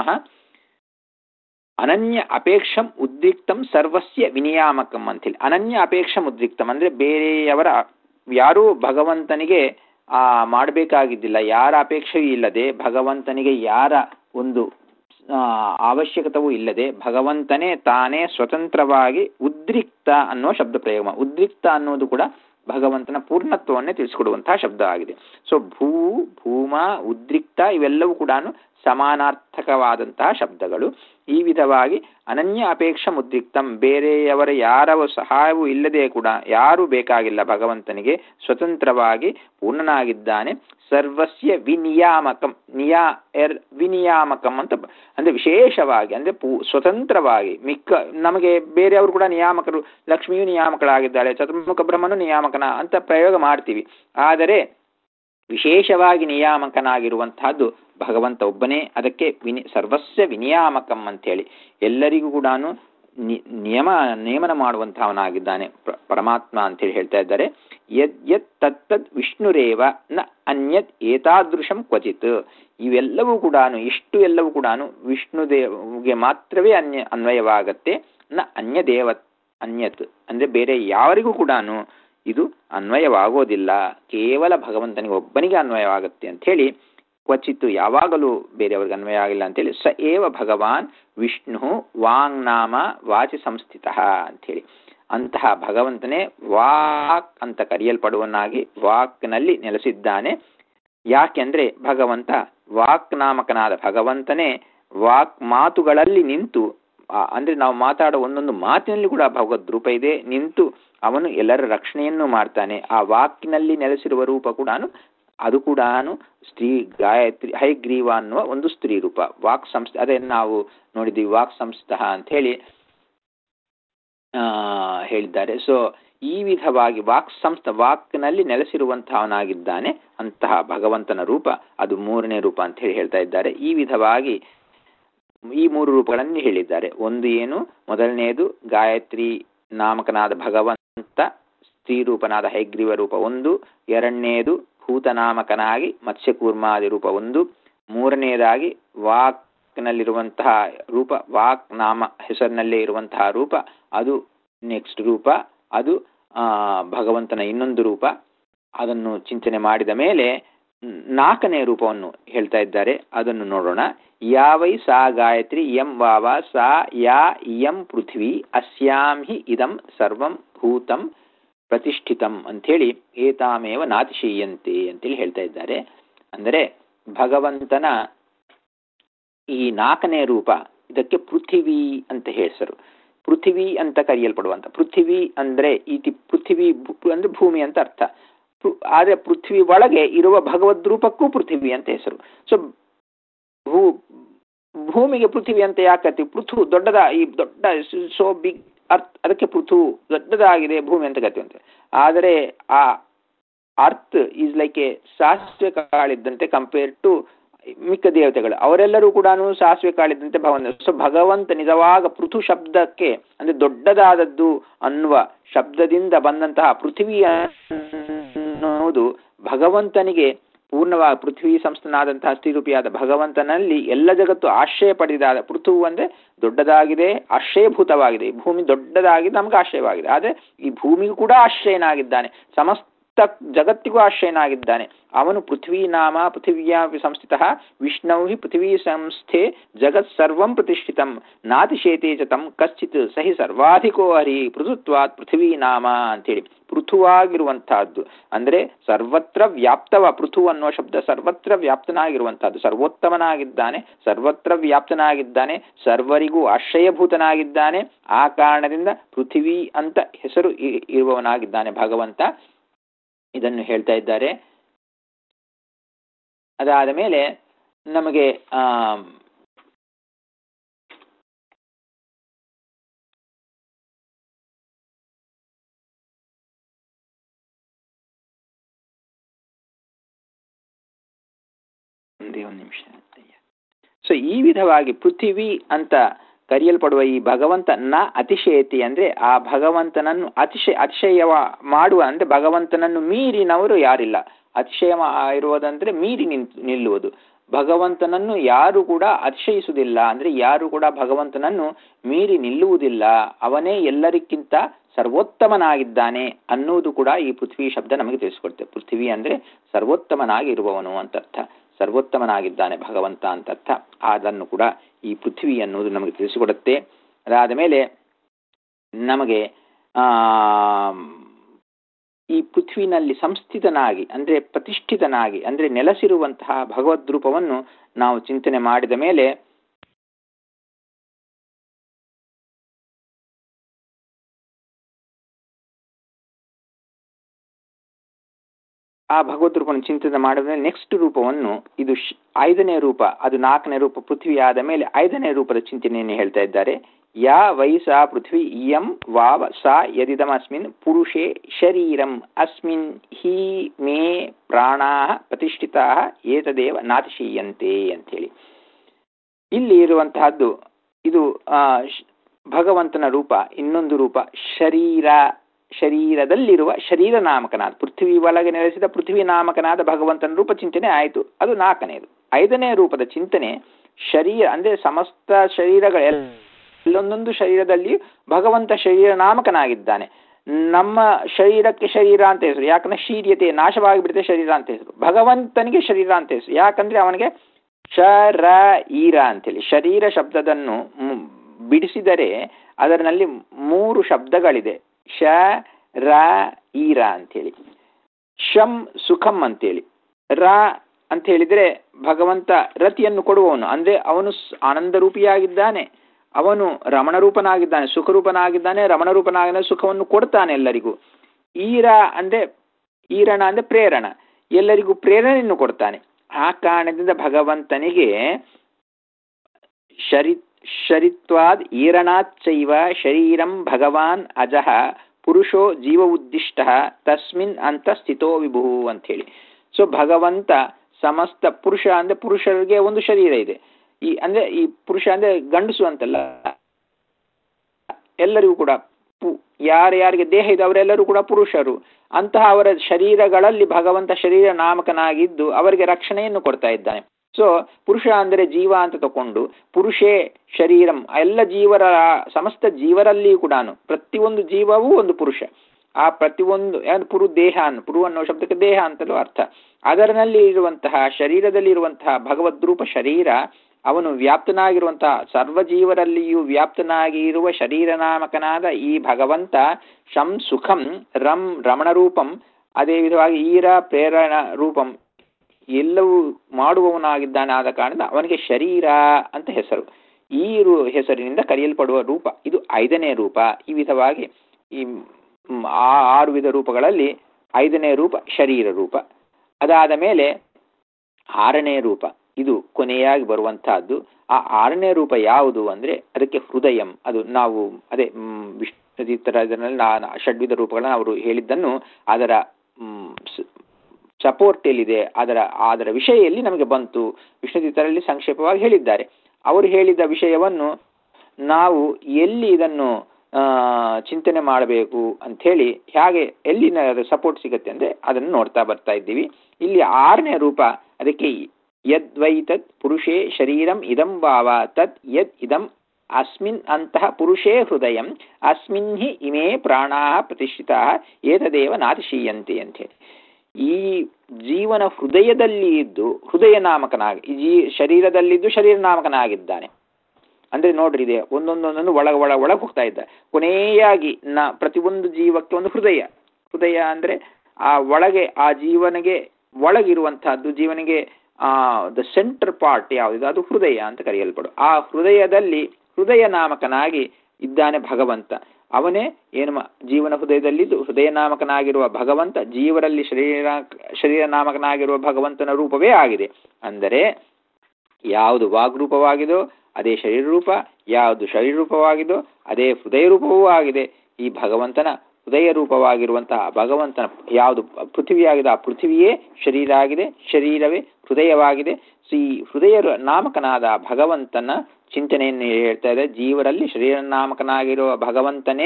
ಅನನ್ಯ ಅಪೇಕ್ಷಂ ಉದ್ರಿಕ್ತಂ ಸರ್ವಸ್ಯ ವಿನಿಯಾಮಕಂ ಅಂತೇಳಿ ಅನನ್ಯ ಅಪೇಕ್ಷಂ ಉದ್ರಿಕ್ತಂ ಅಂದ್ರೆ ಬೇರೆಯವರ ಯಾರೂ ಭಗವಂತನಿಗೆ ಆ ಮಾಡಬೇಕಾಗಿದ್ದಿಲ್ಲ ಯಾರ ಅಪೇಕ್ಷೆಯೂ ಇಲ್ಲದೆ ಭಗವಂತನಿಗೆ ಯಾರ ಒಂದು ಅವಶ್ಯಕತೆಯೂ ಇಲ್ಲದೆ ಭಗವಂತನೇ ತಾನೇ ಸ್ವತಂತ್ರವಾಗಿ ಉದ್ರಿಕ್ತ ಅನ್ನುವ ಶಬ್ದ ಪ್ರಯೋಗ ಉದ್ರಿಕ್ತ ಅನ್ನೋದು ಕೂಡ ಭಗವಂತನ ಪೂರ್ಣತ್ವವನ್ನೇ ತಿಳಿಸಿಕೊಡುವಂತಹ ಶಬ್ದ ಆಗಿದೆ ಸೊ ಭೂ ಭೂಮ ಉದ್ರಿಕ್ತ ಇವೆಲ್ಲವೂ ಕೂಡ ಸಮಾನಾರ್ಥಕವಾದಂತಹ ಶಬ್ದಗಳು ಈ ವಿಧವಾಗಿ ಅನನ್ಯ ಅಪೇಕ್ಷ ಮುದ್ರಿಕ್ತಂ ಬೇರೆಯವರ ಯಾರವ ಸಹಾಯವೂ ಇಲ್ಲದೆ ಕೂಡ ಯಾರೂ ಬೇಕಾಗಿಲ್ಲ ಭಗವಂತನಿಗೆ ಸ್ವತಂತ್ರವಾಗಿ ಪೂರ್ಣನಾಗಿದ್ದಾನೆ ಸರ್ವಸ್ಯ ವಿನಿಯಾಮಕಂ ನಿಯಾ ಎರ್ ವಿನಿಯಾಮಕಂ ಅಂತ ಬ- ಅಂದ್ರೆ ವಿಶೇಷವಾಗಿ ಅಂದ್ರೆ ಪೂ ಸ್ವತಂತ್ರವಾಗಿ ಮಿಕ್ಕ ನಮಗೆ ಬೇರೆಯವರು ಕೂಡ ನಿಯಾಮಕರು ಲಕ್ಷ್ಮಿಯು ನಿಯಾಮಕಳಾಗಿದ್ದಾಳೆ ಚತುರ್ಮುಖ ಬ್ರಹ್ಮನು ನಿಯಾಮಕನ ಅಂತ ಪ್ರಯೋಗ ಮಾಡ್ತೀವಿ ಆದರೆ ವಿಶೇಷವಾಗಿ ನಿಯಾಮಕನಾಗಿರುವಂತಹದ್ದು ಭಗವಂತ ಒಬ್ಬನೇ ಅದಕ್ಕೆ ವಿನಿ ಸರ್ವಸ್ವ ವಿನಿಯಾಮಕಂ ಅಂತೇಳಿ ಎಲ್ಲರಿಗೂ ಕೂಡ ನಿಯಮ ನೇಮನ ಮಾಡುವಂತಹವನಾಗಿದ್ದಾನೆ ಪ್ರ- ಪರಮಾತ್ಮ ಅಂತೇಳಿ ಹೇಳ್ತಾ ಇದ್ದಾರೆ ಯದ್ ಯತ್ ತತ್ತದ್ ವಿಷ್ಣುರೇವ ನ ಅನ್ಯತ್ ಏತಾದೃಶಂ ಕ್ವಚಿತ್ ಇವೆಲ್ಲವೂ ಕೂಡ ಇಷ್ಟು ಎಲ್ಲವೂ ಕೂಡ ವಿಷ್ಣುದೇವಗೆ ಮಾತ್ರವೇ ಅನ್ಯ ಅನ್ವಯವಾಗತ್ತೆ ನ ಅನ್ಯ ದೇವ ಅನ್ಯತ್ ಅಂದ್ರೆ ಬೇರೆ ಯಾರಿಗೂ ಕೂಡ ಇದು ಅನ್ವಯವಾಗೋದಿಲ್ಲ ಕೇವಲ ಭಗವಂತನಿಗೆ ಒಬ್ಬನಿಗೆ ಅನ್ವಯವಾಗುತ್ತೆ ಅಂತ ಹೇಳಿ ಕ್ವಚಿತ್ ಯಾವಾಗಲೂ ಬೇರೆಯವ್ರಿಗೆ ಅನ್ವಯ ಆಗಿಲ್ಲ ಅಂತೇಳಿ ಸ ಏವ ಭಗವಾನ್ ವಿಷ್ಣು ವಾಂಗ್ನಾಮ ವಾಚಿ ಸಂಸ್ಥಿತ ಅಂಥೇಳಿ ಅಂತಹ ಭಗವಂತನೇ ವಾಕ್ ಅಂತ ಕರೆಯಲ್ಪಡುವನಾಗಿ ವಾಕ್ನಲ್ಲಿ ನೆಲೆಸಿದ್ದಾನೆ ಯಾಕೆಂದ್ರೆ ಭಗವಂತ ವಾಕ್ ನಾಮಕನಾದ ಭಗವಂತನೇ ವಾಕ್ ಮಾತುಗಳಲ್ಲಿ ನಿಂತು ಆ, ಅಂದ್ರೆ ನಾವು ಮಾತಾಡೋ ಒಂದೊಂದು ಮಾತಿನಲ್ಲಿ ಕೂಡ ಭಗವದ್ ರೂಪ ಇದೆ ನಿಂತು ಅವನು ಎಲ್ಲರ ರಕ್ಷಣೆಯನ್ನು ಮಾಡ್ತಾನೆ ಆ ವಾಕಿನಲ್ಲಿ ನೆಲೆಸಿರುವ ರೂಪ ಕೂಡ ಅದು ಕೂಡ ಸ್ತ್ರೀ ಗಾಯತ್ರಿ ಹೈಗ್ರೀವ ಅನ್ನುವ ಒಂದು ಸ್ತ್ರೀ ರೂಪ ವಾಕ್ ಸಂಸ್ಥೆ ಅದೇ ನಾವು ನೋಡಿದ್ವಿ ವಾಕ್ ಸಂಸ್ಥಃ ಅಂತ ಹೇಳಿ ಆ ಹೇಳಿದ್ದಾರೆ ಸೊ ಈ ವಿಧವಾಗಿ ವಾಕ್ ಸಂಸ್ಥ ವಾಕ್ನಲ್ಲಿ ನೆಲೆಸಿರುವಂತಹವನಾಗಿದ್ದಾನೆ ಅಂತಹ ಭಗವಂತನ ರೂಪ ಅದು ಮೂರನೇ ರೂಪ ಅಂತ ಹೇಳಿ ಹೇಳ್ತಾ ಇದ್ದಾರೆ ಈ ವಿಧವಾಗಿ ಈ ಮೂರು ರೂಪಗಳನ್ನು ಹೇಳಿದ್ದಾರೆ ಒಂದು ಏನು ಮೊದಲನೆಯದು ಗಾಯತ್ರಿ ನಾಮಕನಾದ ಭಗವಂತ ಸ್ತ್ರೀ ರೂಪನಾದ ಹೈಗ್ರೀವ ರೂಪ ಒಂದು ಎರಡನೆಯದು ಭೂತನಾಮಕನಾಗಿ ಮತ್ಸ್ಯಕೂರ್ಮಾದಿ ರೂಪ ಒಂದು ಮೂರನೆಯದಾಗಿ ವಾಕ್ನಲ್ಲಿರುವಂತಹ ರೂಪ ವಾಕ್ ನಾಮ ಹೆಸರಿನಲ್ಲೇ ಇರುವಂತಹ ರೂಪ ಅದು ನೆಕ್ಸ್ಟ್ ರೂಪ ಅದು ಆ, ಭಗವಂತನ ಇನ್ನೊಂದು ರೂಪ ಅದನ್ನು ಚಿಂತನೆ ಮಾಡಿದ ಮೇಲೆ ನ್- ನಾಲ್ಕನೇ ರೂಪವನ್ನು ಹೇಳ್ತಾ ಇದ್ದಾರೆ ಅದನ್ನು ನೋಡೋಣ ಯಾವೈ ಸಾ ಗಾಯತ್ರಿ ಯಂ ವಾವ ಸಾ ಯಾ ಇಯಂ ಪೃಥ್ವಿ ಅಸ್ಯಾಂ ಹಿ ಇದಂ ಸರ್ವಂ ಭೂತಂ ಪ್ರತಿಷ್ಠಿತಂ ಅಂಥೇಳಿ ಏತಾಮೇವ ನಾತಿಶೀಯಂತೆ ಅಂತೇಳಿ ಹೇಳ್ತಾ ಇದ್ದಾರೆ ಅಂದರೆ ಭಗವಂತನ ಈ ನಾಲ್ಕನೇ ರೂಪ ಇದಕ್ಕೆ ಪೃಥಿವಿ ಅಂತ ಹೆಸರು ಪೃಥಿವಿ ಅಂತ ಕರೆಯಲ್ಪಡುವಂತ ಪೃಥಿವಿ ಅಂದ್ರೆ ಈ ತಿ- ಪೃಥಿವಿ ಭೂ- ಅಂದ್ರೆ ಭೂಮಿ ಅಂತ ಅರ್ಥ ಪೃ- ಆದ್ರೆ ಪೃಥ್ವಿ ಒಳಗೆ ಇರುವ ಭಗವದ್ ರೂಪಕ್ಕೂ ಪೃಥಿವಿ ಅಂತ ಹೆಸರು ಸೊ ಭೂ ಭೂಮಿಗೆ ಪೃಥಿವಿ ಅಂತ ಯಾಕತ್ತಿ ಪೃಥು ದೊಡ್ಡದ ಈ ದೊಡ್ಡ ಸೋ ಬಿಗ್ ಅರ್ತ್ ಅದಕ್ಕೆ ಪೃಥು ದೊಡ್ಡದಾಗಿದೆ ಭೂಮಿ ಅಂತ ಕರಿತೀವಂತೆ ಆದರೆ ಆ ಅರ್ತ್ ಈಸ್ ಲೈಕ್ ಎ ಸಾಸಿವೆ ಕಾಳಿದ್ದಂತೆ ಕಂಪೇರ್ ಟು ಮಿಕ್ಕ ದೇವತೆಗಳು ಅವರೆಲ್ಲರೂ ಕೂಡ ಸಾಸಿವೆ ಕಾಳಿದ್ದಂತೆ ಭಗವಂತ ಸೊ ಭಗವಂತ ನಿಜವಾಗ ಪೃಥು ಶಬ್ದಕ್ಕೆ ಅಂದ್ರೆ ದೊಡ್ಡದಾದದ್ದು ಅನ್ನುವ ಶಬ್ದದಿಂದ ಬಂದಂತಹ ಪೃಥ್ವಿ ಅನ್ನೋದು ಭಗವಂತನಿಗೆ ಪೂರ್ಣವಾಗಿ ಪೃಥ್ವಿ ಸಂಸ್ಥನಾದಂತಹ ಸ್ಥಿರೂಪಿಯಾದ ಭಗವಂತನಲ್ಲಿ ಎಲ್ಲ ಜಗತ್ತು ಆಶ್ರಯ ಪಡೆದಾದ ಪೃಥು ಅಂದ್ರೆ ದೊಡ್ಡದಾಗಿದೆ ಆಶ್ರಯಭೂತವಾಗಿದೆ ಈ ಭೂಮಿ ದೊಡ್ಡದಾಗಿ ನಮ್ಗೆ ಆಶ್ರಯವಾಗಿದೆ ಆದರೆ ಈ ಭೂಮಿಗೂ ಕೂಡ ಆಶ್ರಯನಾಗಿದ್ದಾನೆ ಸಮಸ್ತ ಜಗತ್ತಿಗೂ ಆಶ್ರಯನಾಗಿದ್ದಾನೆ ಅವನು ಪೃಥ್ವಿ ನಾಮ ಪೃಥಿವ್ಯಾ ಸಂಸ್ಥಿತ ವಿಷ್ಣು ಹಿ ಪೃಥ್ವಿ ಸಂಸ್ಥೆ ಜಗತ್ ಸರ್ವಂ ಪ್ರತಿಷ್ಠಿತಂ ನಾತಿಶೇತೆ ಚ ತಂ ಕಶ್ಚಿತ್ ಸಹಿ ಸರ್ವಾಧಿಕೋ ಹರಿ ಪೃಥುತ್ವಾತ್ ಪೃಥ್ವಿ ನಾಮ ಅಂತೇಳಿ ಪೃಥುವಾಗಿರುವಂತಹದ್ದು ಅಂದ್ರೆ ಸರ್ವತ್ರ ವ್ಯಾಪ್ತವ ಪೃಥು ಅನ್ನುವ ಶಬ್ದ ಸರ್ವತ್ರ ವ್ಯಾಪ್ತನಾಗಿರುವಂತಹದ್ದು ಸರ್ವೋತ್ತಮನಾಗಿದ್ದಾನೆ ಸರ್ವತ್ರ ವ್ಯಾಪ್ತನಾಗಿದ್ದಾನೆ ಸರ್ವರಿಗೂ ಆಶ್ರಯಭೂತನಾಗಿದ್ದಾನೆ ಆ ಕಾರಣದಿಂದ ಪೃಥಿವಿ ಅಂತ ಹೆಸರು ಇ- ಇರುವವನಾಗಿದ್ದಾನೆ ಭಗವಂತ ಇದನ್ನು ಹೇಳ್ತಾ ಇದ್ದಾರೆ ಅದಾದ ಮೇಲೆ ನಮಗೆ ಆ ಒಂದೇ ಒಂದು ನಿಮಿಷ ಸೊ ಈ ವಿಧವಾಗಿ ಪೃಥಿವಿ ಅಂತ ಕರೆಯಲ್ಪಡುವ ಈ ಭಗವಂತ ನ ಅತಿಶಯತಿ ಅಂದ್ರೆ ಆ ಭಗವಂತನನ್ನು ಅತಿಶಯ ಅತಿಶಯವ ಮಾಡುವ ಅಂದ್ರೆ ಭಗವಂತನನ್ನು ಮೀರಿನವರು ಯಾರಿಲ್ಲ ಅತಿಶಯ ಮಾ- ಇರುವುದಂದ್ರೆ ಮೀರಿ ನಿಂತು ನಿಲ್ಲುವುದು ಭಗವಂತನನ್ನು ಯಾರು ಕೂಡ ಅತಿಶಯಿಸುವುದಿಲ್ಲ ಅಂದ್ರೆ ಯಾರು ಕೂಡ ಭಗವಂತನನ್ನು ಮೀರಿ ನಿಲ್ಲುವುದಿಲ್ಲ ಅವನೇ ಎಲ್ಲರಿಗಿಂತ ಸರ್ವೋತ್ತಮನಾಗಿದ್ದಾನೆ ಅನ್ನುವುದು ಕೂಡ ಈ ಪೃಥ್ವಿ ಶಬ್ದ ನಮಗೆ ತಿಳಿಸಿಕೊಡುತ್ತೆ ಪೃಥ್ವಿ ಅಂದ್ರೆ ಸರ್ವೋತ್ತಮನಾಗಿ ಇರುವವನು ಅಂತ ಅರ್ಥ ಸರ್ವೋತ್ತಮನಾಗಿದ್ದಾನೆ ಭಗವಂತ ಅಂತ ಅರ್ಥ ಅದನ್ನು ಕೂಡ ಈ ಪೃಥ್ವಿ ಅನ್ನುವುದು ನಮಗೆ ತಿಳಿಸಿಕೊಡುತ್ತೆ ಅದಾದ ಮೇಲೆ ನಮಗೆ ಆ ಈ ಪೃಥ್ವಿನಲ್ಲಿ ಸಂಸ್ಥಿತನಾಗಿ ಅಂದ್ರೆ ಪ್ರತಿಷ್ಠಿತನಾಗಿ ಅಂದ್ರೆ ನೆಲೆಸಿರುವಂತಹ ಭಗವದ್ ರೂಪವನ್ನು ನಾವು ಚಿಂತನೆ ಮಾಡಿದ ಮೇಲೆ ಆ ಭಗವದ್ ರೂಪವನ್ನು ಚಿಂತನೆ ಮಾಡಿದ ಮೇಲೆ ನೆಕ್ಸ್ಟ್ ರೂಪವನ್ನು ಇದು ಶ್- ಐದನೇ ರೂಪ ಅದು ನಾಲ್ಕನೇ ರೂಪ ಪೃಥ್ವಿ ಆದ ಮೇಲೆ ಐದನೇ ರೂಪದ ಚಿಂತನೆಯನ್ನು ಹೇಳ್ತಾ ಇದ್ದಾರೆ ಯಾ ವೈ ಸಾ ಪೃಥ್ವಿ ಇಯಂ ವಾವ ಸಾ ಯದಿದಮಸ್ಮಿನ್ ಪುರುಷೇ ಶರೀರಂ ಅಸ್ಮಿನ್ ಹಿ ಮೇ ಪ್ರಾಣಾ ಪ್ರತಿಷ್ಠಿತಾ ಏತದೇವ ನಾತಿಶೀಯಂತೆ ಅಂತೇಳಿ ಇಲ್ಲಿ ಇರುವಂತಹದ್ದು ಇದು ಆ, ಶ್- ಭಗವಂತನ ರೂಪ ಇನ್ನೊಂದು ರೂಪ ಶರೀರ ಶರೀರದಲ್ಲಿರುವ ಶರೀರ ನಾಮಕನಾದ ಪೃಥ್ವಿ ಒಳಗೆ ನೆಲೆಸಿದ ಪೃಥ್ವಿ ನಾಮಕನಾದ ಭಗವಂತನ ರೂಪ ಚಿಂತನೆ ಆಯಿತು ಅದು ನಾಲ್ಕನೇದು ಐದನೇ ರೂಪದ ಚಿಂತನೆ ಶರೀರ ಅಂದ್ರೆ ಸಮಸ್ತ ಶರೀರಗಳ ಎಲ್ಲೊಂದೊಂದು ಶರೀರದಲ್ಲಿ ಭಗವಂತ ಶರೀರ ನಾಮಕನಾಗಿದ್ದಾನೆ ನಮ್ಮ ಶರೀರಕ್ಕೆ ಶರೀರ ಅಂತ ಹೆಸರು ಯಾಕಂದ್ರೆ ಶೀರ್ಯತೆ ನಾಶವಾಗಿ ಬಿಡುತ್ತೆ ಶರೀರ ಅಂತ ಹೆಸರು ಭಗವಂತನಿಗೆ ಶರೀರ ಅಂತ ಹೆಸರು ಯಾಕಂದ್ರೆ ಅವನಿಗೆ ಶರ ಈರ ಅಂತೇಳಿ ಶರೀರ ಶಬ್ದದನ್ನು ಮ್- ಬಿಡಿಸಿದರೆ ಅದರಲ್ಲಿ ಮೂರು ಶಬ್ದಗಳಿದೆ ಶ ರ ಈರ ಅಂತೇಳಿ ಶಂ ಸುಖಂ ಅಂತೇಳಿ ರ ಅಂತ ಹೇಳಿದ್ರೆ ಭಗವಂತ ರತಿಯನ್ನು ಕೊಡುವವನು ಅಂದ್ರೆ ಅವನು ಸ್- ಆನಂದರೂಪಿಯಾಗಿದ್ದಾನೆ ಅವನು ರಮಣರೂಪನಾಗಿದ್ದಾನೆ ಸುಖರೂಪನಾಗಿದ್ದಾನೆ ರಮಣರೂಪನಾಗಿದ್ದಾನೆ ಸುಖವನ್ನು ಕೊಡ್ತಾನೆ ಎಲ್ಲರಿಗೂ ಈರ ಅಂದ್ರೆ ಈರಣ ಅಂದ್ರೆ ಪ್ರೇರಣ ಎಲ್ಲರಿಗೂ ಪ್ರೇರಣೆಯನ್ನು ಕೊಡ್ತಾನೆ ಆ ಕಾರಣದಿಂದ ಭಗವಂತನಿಗೆ ಶರಿ ಶರಿತ್ವಾದ್ ಈರಣಾಚ್ಚೈವ ಶರೀರಂ ಭಗವಾನ್ ಅಜಃ ಪುರುಷೋ ಜೀವ ಉದ್ದಿಷ್ಟ ತಸ್ಮಿನ್ ಅಂತ ಸ್ಥಿತೋ ವಿಭು ಅಂತ ಹೇಳಿ ಸೊ ಭಗವಂತ ಸಮಸ್ತ ಪುರುಷ ಅಂದ್ರೆ ಪುರುಷರಿಗೆ ಒಂದು ಶರೀರ ಇದೆ ಈ ಅಂದ್ರೆ ಈ ಪುರುಷ ಅಂದ್ರೆ ಗಂಡಸು ಅಂತಲ್ಲ ಎಲ್ಲರಿಗೂ ಕೂಡ ಪು- ಯಾರ್ಯಾರಿಗೆ ದೇಹ ಇದೆ ಅವರೆಲ್ಲರೂ ಕೂಡ ಪುರುಷರು ಅಂತಹ ಅವರ ಶರೀರಗಳಲ್ಲಿ ಭಗವಂತ ಶರೀರ ನಾಮಕನಾಗಿದ್ದು ಅವರಿಗೆ ರಕ್ಷಣೆಯನ್ನು ಕೊಡ್ತಾ ಇದ್ದಾನೆ ಸೊ ಪುರುಷ ಅಂದರೆ ಜೀವ ಅಂತ ತಕೊಂಡು ಪುರುಷೇ ಶರೀರಂ ಎಲ್ಲ ಜೀವರ ಸಮಸ್ತ ಜೀವರಲ್ಲಿಯೂ ಕೂಡ ಪ್ರತಿಯೊಂದು ಜೀವವೂ ಒಂದು ಪುರುಷ ಆ ಪ್ರತಿಯೊಂದು ಯಾವ್ದು ಪುರು ದೇಹ ಅನ್ನು ಪುರು ಅನ್ನೋ ಶಬ್ದಕ್ಕೆ ದೇಹ ಅಂತಲೂ ಅರ್ಥ ಅದರಲ್ಲಿ ಇರುವಂತಹ ಶರೀರದಲ್ಲಿ ಇರುವಂತಹ ಭಗವದ್ರೂಪ ಶರೀರ ಅವನು ವ್ಯಾಪ್ತನಾಗಿರುವಂತಹ ಸರ್ವಜೀವರಲ್ಲಿಯೂ ವ್ಯಾಪ್ತನಾಗಿ ಇರುವ ಶರೀರ ನಾಮಕನಾದ ಈ ಭಗವಂತ ಶಂ ಸುಖಂ ರಂ ರಮಣರೂಪಂ ಅದೇ ವಿಧವಾಗಿ ಈರ ಪ್ರೇರಣ ರೂಪಂ ಎಲ್ಲವೂ ಮಾಡುವವನಾಗಿದ್ದಾನೆ ಆದ ಕಾರಣ ಅವನಿಗೆ ಶರೀರ ಅಂತ ಹೆಸರು ಈ ರೂ ಹೆಸರಿನಿಂದ ಕರೆಯಲ್ಪಡುವ ರೂಪ ಇದು ಐದನೇ ರೂಪ ಈ ವಿಧವಾಗಿ ಈ ಮ್, ಆ ಆರು ವಿಧ ರೂಪಗಳಲ್ಲಿ ಐದನೇ ರೂಪ ಶರೀರ ರೂಪ ಅದಾದ ಮೇಲೆ ಆರನೇ ರೂಪ ಇದು ಕೊನೆಯಾಗಿ ಬರುವಂತಹದ್ದು ಆ ಆರನೇ ರೂಪ ಯಾವುದು ಅಂದ್ರೆ ಅದಕ್ಕೆ ಹೃದಯಂ ಅದು ನಾವು ಅದೇ ಮ್, ವಿಷ್ಣು ತೀರ್ಥರ ಇದರಲ್ಲಿ ನಾ- ಷಡ್ವಿಧ ರೂಪಗಳನ್ನ ಅವರು ಹೇಳಿದ್ದನ್ನು ಅದರ ಮ್, ಸ್- ಸಪೋರ್ಟ್ ಎಲ್ಲಿದೆ ಅದರ ಅದರ ವಿಷಯಲ್ಲಿ ನಮಗೆ ಬಂತು ವಿಷ್ಣು ತೀರ್ಥರಲ್ಲಿ ಸಂಕ್ಷೇಪವಾಗಿ ಹೇಳಿದ್ದಾರೆ ಅವರು ಹೇಳಿದ ವಿಷಯವನ್ನು ನಾವು ಎಲ್ಲಿ ಇದನ್ನು ಆ, ಚಿಂತನೆ ಮಾಡಬೇಕು ಅಂಥೇಳಿ ಹೇಗೆ ಎಲ್ಲಿ ಸಪೋರ್ಟ್ ಸಿಗುತ್ತೆ ಅಂದ್ರೆ ಅದನ್ನು ನೋಡ್ತಾ ಬರ್ತಾ ಇದ್ದೀವಿ ಇಲ್ಲಿ ಆರನೇ ರೂಪ ಅದಕ್ಕೆ ಯದ್ವೈ ತತ್ ಪುರುಷೇ ಶರೀರಂ ಇದಂ ಭಾವ ತತ್ ಯದ್ ಇದಂ ಅಸ್ಮಿನ್ ಅಂತಹ ಪುರುಷೇ ಹೃದಯಂ ಅಸ್ಮಿನ್ ಹಿ ಇಮೇ ಪ್ರಾಣಾ ಪ್ರತಿಷ್ಠಿತ ಏತದೇವ ನಾತಿಶೀಯಂತೆ ಅಂತೇಳಿ ಈ ಜೀವನ ಹೃದಯದಲ್ಲಿ ಇದ್ದು ಹೃದಯ ನಾಮಕನಾಗಿ ಈ ಜೀ ಶರೀರದಲ್ಲಿದ್ದು ಶರೀರ ನಾಮಕನಾಗಿದ್ದಾನೆ ಅಂದ್ರೆ ನೋಡ್ರಿ ಇದೆ ಒಂದೊಂದೊಂದೊಂದು ಒಳಗ ಒಳ ಒಳಗೆ ಹೋಗ್ತಾ ಇದ್ದ ಕೊನೆಯಾಗಿ ನ ಪ್ರತಿಯೊಂದು ಜೀವಕ್ಕೆ ಒಂದು ಹೃದಯ ಹೃದಯ ಅಂದ್ರೆ ಆ ಒಳಗೆ ಆ ಜೀವನಿಗೆ ಒಳಗಿರುವಂತಹದ್ದು ಜೀವನಿಗೆ ಆ ದ ಸೆಂಟರ್ ಪಾರ್ಟ್ ಯಾವುದಿದೆ ಅದು ಹೃದಯ ಅಂತ ಕರೆಯಲ್ಪಡು ಆ ಹೃದಯದಲ್ಲಿ ಹೃದಯ ನಾಮಕನಾಗಿ ಇದ್ದಾನೆ ಭಗವಂತ ಅವನೇ ಏನು ಮ- ಜೀವನ ಹೃದಯದಲ್ಲಿದ್ದು ಹೃದಯ ನಾಮಕನಾಗಿರುವ ಭಗವಂತ ಜೀವರಲ್ಲಿ ಶರೀರ ಶರೀರ ನಾಮಕನಾಗಿರುವ ಭಗವಂತನ ರೂಪವೇ ಆಗಿದೆ ಅಂದರೆ ಯಾವುದು ವಾಗ್ರೂಪವಾಗಿದೋ ಅದೇ ಶರೀರ ರೂಪ ಯಾವುದು ಶರೀರ ರೂಪವಾಗಿದೋ ಅದೇ ಹೃದಯ ರೂಪವೂ ಆಗಿದೆ ಈ ಭಗವಂತನ ಹೃದಯ ರೂಪವಾಗಿರುವಂತಹ ಭಗವಂತನ ಯಾವುದು ಪೃಥ್ವಿಯಾಗಿದೆ ಆ ಪೃಥ್ವಿಯೇ ಶರೀರ ಆಗಿದೆ ಶರೀರವೇ ಹೃದಯವಾಗಿದೆ ಸೊ ಈ ಹೃದಯ ರು- ನಾಮಕನಾದ ಭಗವಂತನ ಚಿಂತನೆಯನ್ನು ಹೇಳ್ತಾ ಇದೆ ಜೀವರಲ್ಲಿ ಶರೀರ ನಾಮಕನಾಗಿರುವ ಭಗವಂತನೇ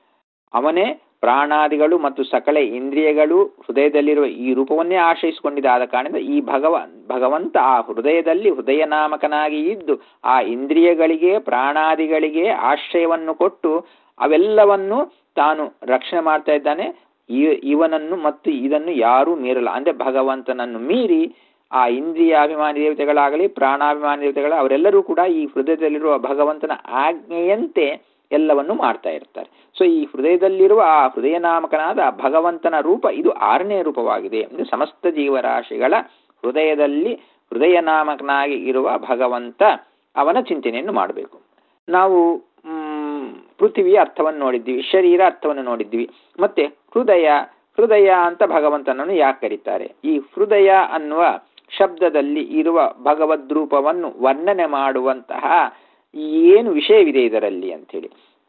ಅವನೇ ಪ್ರಾಣಾದಿಗಳು ಮತ್ತು ಸಕಲ ಇಂದ್ರಿಯಗಳು ಹೃದಯದಲ್ಲಿರುವ ಈ ರೂಪವನ್ನೇ ಆಶ್ರಯಿಸಿಕೊಂಡಿದೆ ಆದ ಕಾರಣದಿಂದ ಈ ಭಗವ ಭಗವಂತ ಆ ಹೃದಯದಲ್ಲಿ ಹೃದಯ ನಾಮಕನಾಗಿ ಇದ್ದು ಆ ಇಂದ್ರಿಯಗಳಿಗೆ ಪ್ರಾಣಾದಿಗಳಿಗೆ ಆಶ್ರಯವನ್ನು ಕೊಟ್ಟು ಅವೆಲ್ಲವನ್ನು ತಾನು ರಕ್ಷಣೆ ಮಾಡ್ತಾ ಇದ್ದಾನೆ ಈ- ಇವನನ್ನು ಮತ್ತು ಇದನ್ನು ಯಾರೂ ಮೀರಲ್ಲ ಅಂದ್ರೆ ಭಗವಂತನನ್ನು ಮೀರಿ ಆ ಇಂದ್ರಿಯಾಭಿಮಾನಿ ದೇವತೆಗಳಾಗಲಿ ಪ್ರಾಣಾಭಿಮಾನಿ ದೇವತೆಗಳ ಅವರೆಲ್ಲರೂ ಕೂಡ ಈ ಹೃದಯದಲ್ಲಿರುವ ಭಗವಂತನ ಆಜ್ಞೆಯಂತೆ ಎಲ್ಲವನ್ನು ಮಾಡ್ತಾ ಇರ್ತಾರೆ ಸೊ ಈ ಹೃದಯದಲ್ಲಿರುವ ಆ ಹೃದಯ ನಾಮಕನಾದ ಭಗವಂತನ ರೂಪ ಇದು ಆರನೇ ರೂಪವಾಗಿದೆ ಅಂದ್ರೆ ಸಮಸ್ತ ಜೀವರಾಶಿಗಳ ಹೃದಯದಲ್ಲಿ ಹೃದಯ ನಾಮಕನಾಗಿ ಇರುವ ಭಗವಂತ ಅವನ ಚಿಂತನೆಯನ್ನು ಮಾಡಬೇಕು ನಾವು ಮ್, ಪೃಥ್ವಿಯ ಅರ್ಥವನ್ನು ನೋಡಿದ್ವಿ ಶರೀರ ಅರ್ಥವನ್ನು ನೋಡಿದ್ವಿ ಮತ್ತೆ ಹೃದಯ ಹೃದಯ ಅಂತ ಭಗವಂತನನ್ನು ಯಾಕೆ ಕರೀತಾರೆ ಈ ಹೃದಯ ಅನ್ನುವ ಶಬ್ದದಲ್ಲಿ ಇರುವ ಭಗವದ್ರೂಪವನ್ನು ವರ್ಣನೆ ಮಾಡುವಂತಹ ಏನು ವಿಷಯವಿದೆ ಇದರಲ್ಲಿ ಅಂಥೇಳಿ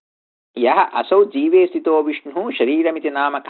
ಯಹ ಅಸೌ ಜೀವೇ ಸ್ಥಿತೋ ವಿಷ್ಣು ಶರೀರಮಿತಿ ನಾಮಕ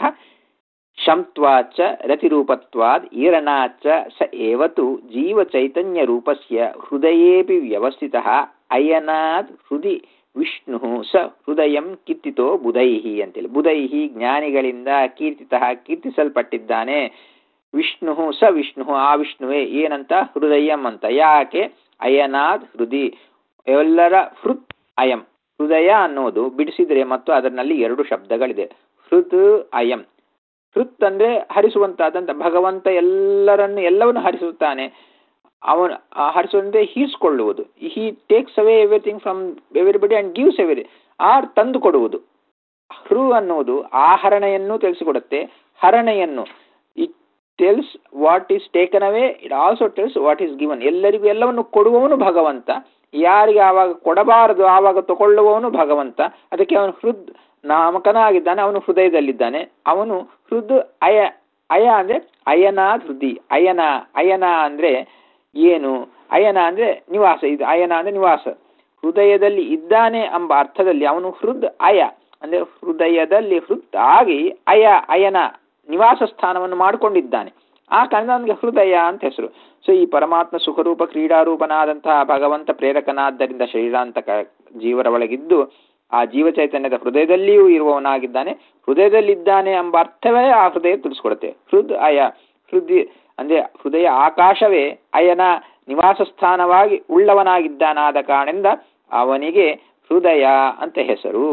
ಶಂತ್ವಾಚ ರತಿರೂಪತ್ವಾದ್ ಈರಣಾಚ ಸ ಏವತು ಜೀವಚೈತನ್ಯ ರೂಪಸ್ಯ ಹೃದಯೇಪಿ ವ್ಯವಸ್ಥಿತಃ ಅಯನಾದ್ ಹೃದಿ ವಿಷ್ಣು ಸ ಹೃದಯಂ ಕೀರ್ತಿತೋ ಬುಧೈಹಿ ಅಂತೇಳಿ ಬುಧೈಹಿ ಜ್ಞಾನಿಗಳಿಂದ ಕೀರ್ತಿತಃ ಕೀರ್ತಿಸಲ್ಪಟ್ಟಿದ್ದಾನೆ ವಿಷ್ಣು ಸ ವಿಷ್ಣು ಆ ವಿಷ್ಣುವೇ ಏನಂತ ಹೃದಯಂ ಅಂತ ಯಾಕೆ ಅಯನಾದ್ ಹೃದಿ ಎಲ್ಲರ ಹೃತ್ ಅಯಂ ಹೃದಯ ಅನ್ನೋದು ಬಿಡಿಸಿದ್ರೆ ಮತ್ತು ಅದರಲ್ಲಿ ಎರಡು ಶಬ್ದಗಳಿದೆ ಹೃತ್ ಅಯಂ ಹೃತ್ ಅಂದ್ರೆ ಹರಿಸುವಂತಾದಂತ ಭಗವಂತ ಎಲ್ಲರನ್ನು ಎಲ್ಲವನ್ನು ಹರಿಸುತ್ತಾನೆ ಅವನು ಆ ಹರಿಸುವಂತೆ ಹೀಸ್ಕೊಳ್ಳುವುದು he takes away everything from everybody and gives every ಆರ್ ತಂದು ಕೊಡುವುದು ಹೃ ಅನ್ನುವುದು ಆಹರಣೆಯನ್ನು ತಿಳಿಸಿಕೊಡುತ್ತೆ ಹರಣೆಯನ್ನು it tells what is taken away it also tells what is given ಎಲ್ಲರಿಗೂ ಎಲ್ಲವನ್ನು ಕೊಡುವವನು ಭಗವಂತ ಯಾರಿಗೆ ಆವಾಗ ಕೊಡಬಾರದು ಆವಾಗ ತಗೊಳ್ಳುವವನು ಭಗವಂತ ಅದಕ್ಕೆ ಅವನು ಹೃದ್ ನಾಮಕನಾಗಿದ್ದಾನೆ ಅವನು ಹೃದಯದಲ್ಲಿದ್ದಾನೆ ಅವನು ಹೃದ್ ಅಯ ಅಯ ಅಂದ್ರೆ ಅಯನಾದ್ ಹೃದಿ ಅಯನ ಅಯನ ಅಂದ್ರೆ ಏನು ಅಯನ ಅಂದ್ರೆ ನಿವಾಸ ಇದು ಅಯನ ಅಂದ್ರೆ ನಿವಾಸ ಹೃದಯದಲ್ಲಿ ಇದ್ದಾನೆ ಎಂಬ ಅರ್ಥದಲ್ಲಿ ಅವನು ಹೃದ್ ಅಯ ಅಂದ್ರೆ ಹೃದಯದಲ್ಲಿ ಹೃತ್ ಆಗಿ ಅಯ ಅಯನ ನಿವಾಸ ಸ್ಥಾನವನ್ನು ಮಾಡಿಕೊಂಡಿದ್ದಾನೆ ಆ ಕಾರಣ ಅವನಿಗೆ ಹೃದಯ ಅಂತ ಹೆಸರು ಸೊ ಈ ಪರಮಾತ್ಮ ಸುಖರೂಪ ಕ್ರೀಡಾರೂಪನಾದಂತಹ ಭಗವಂತ ಪ್ರೇರಕನಾದ್ದರಿಂದ ಶರೀರಾಂತಕ ಜೀವರ ಒಳಗಿದ್ದು ಆ ಜೀವ ಚೈತನ್ಯದ ಹೃದಯದಲ್ಲಿಯೂ ಇರುವವನಾಗಿದ್ದಾನೆ ಹೃದಯದಲ್ಲಿದ್ದಾನೆ ಎಂಬ ಅರ್ಥವೇ ಆ ಹೃದಯ ತಿಳಿಸ್ಕೊಡುತ್ತೆ ಹೃದ್ ಅಯ ಹೃದಯ ಅಂದ್ರೆ ಹೃದಯ ಆಕಾಶವೇ ಅಯನ ನಿವಾಸ ಸ್ಥಾನವಾಗಿ ಉಳ್ಳವನಾಗಿದ್ದಾನಾದ ಕಾರಣದಿಂದ ಅವನಿಗೆ ಹೃದಯ ಅಂತ ಹೆಸರು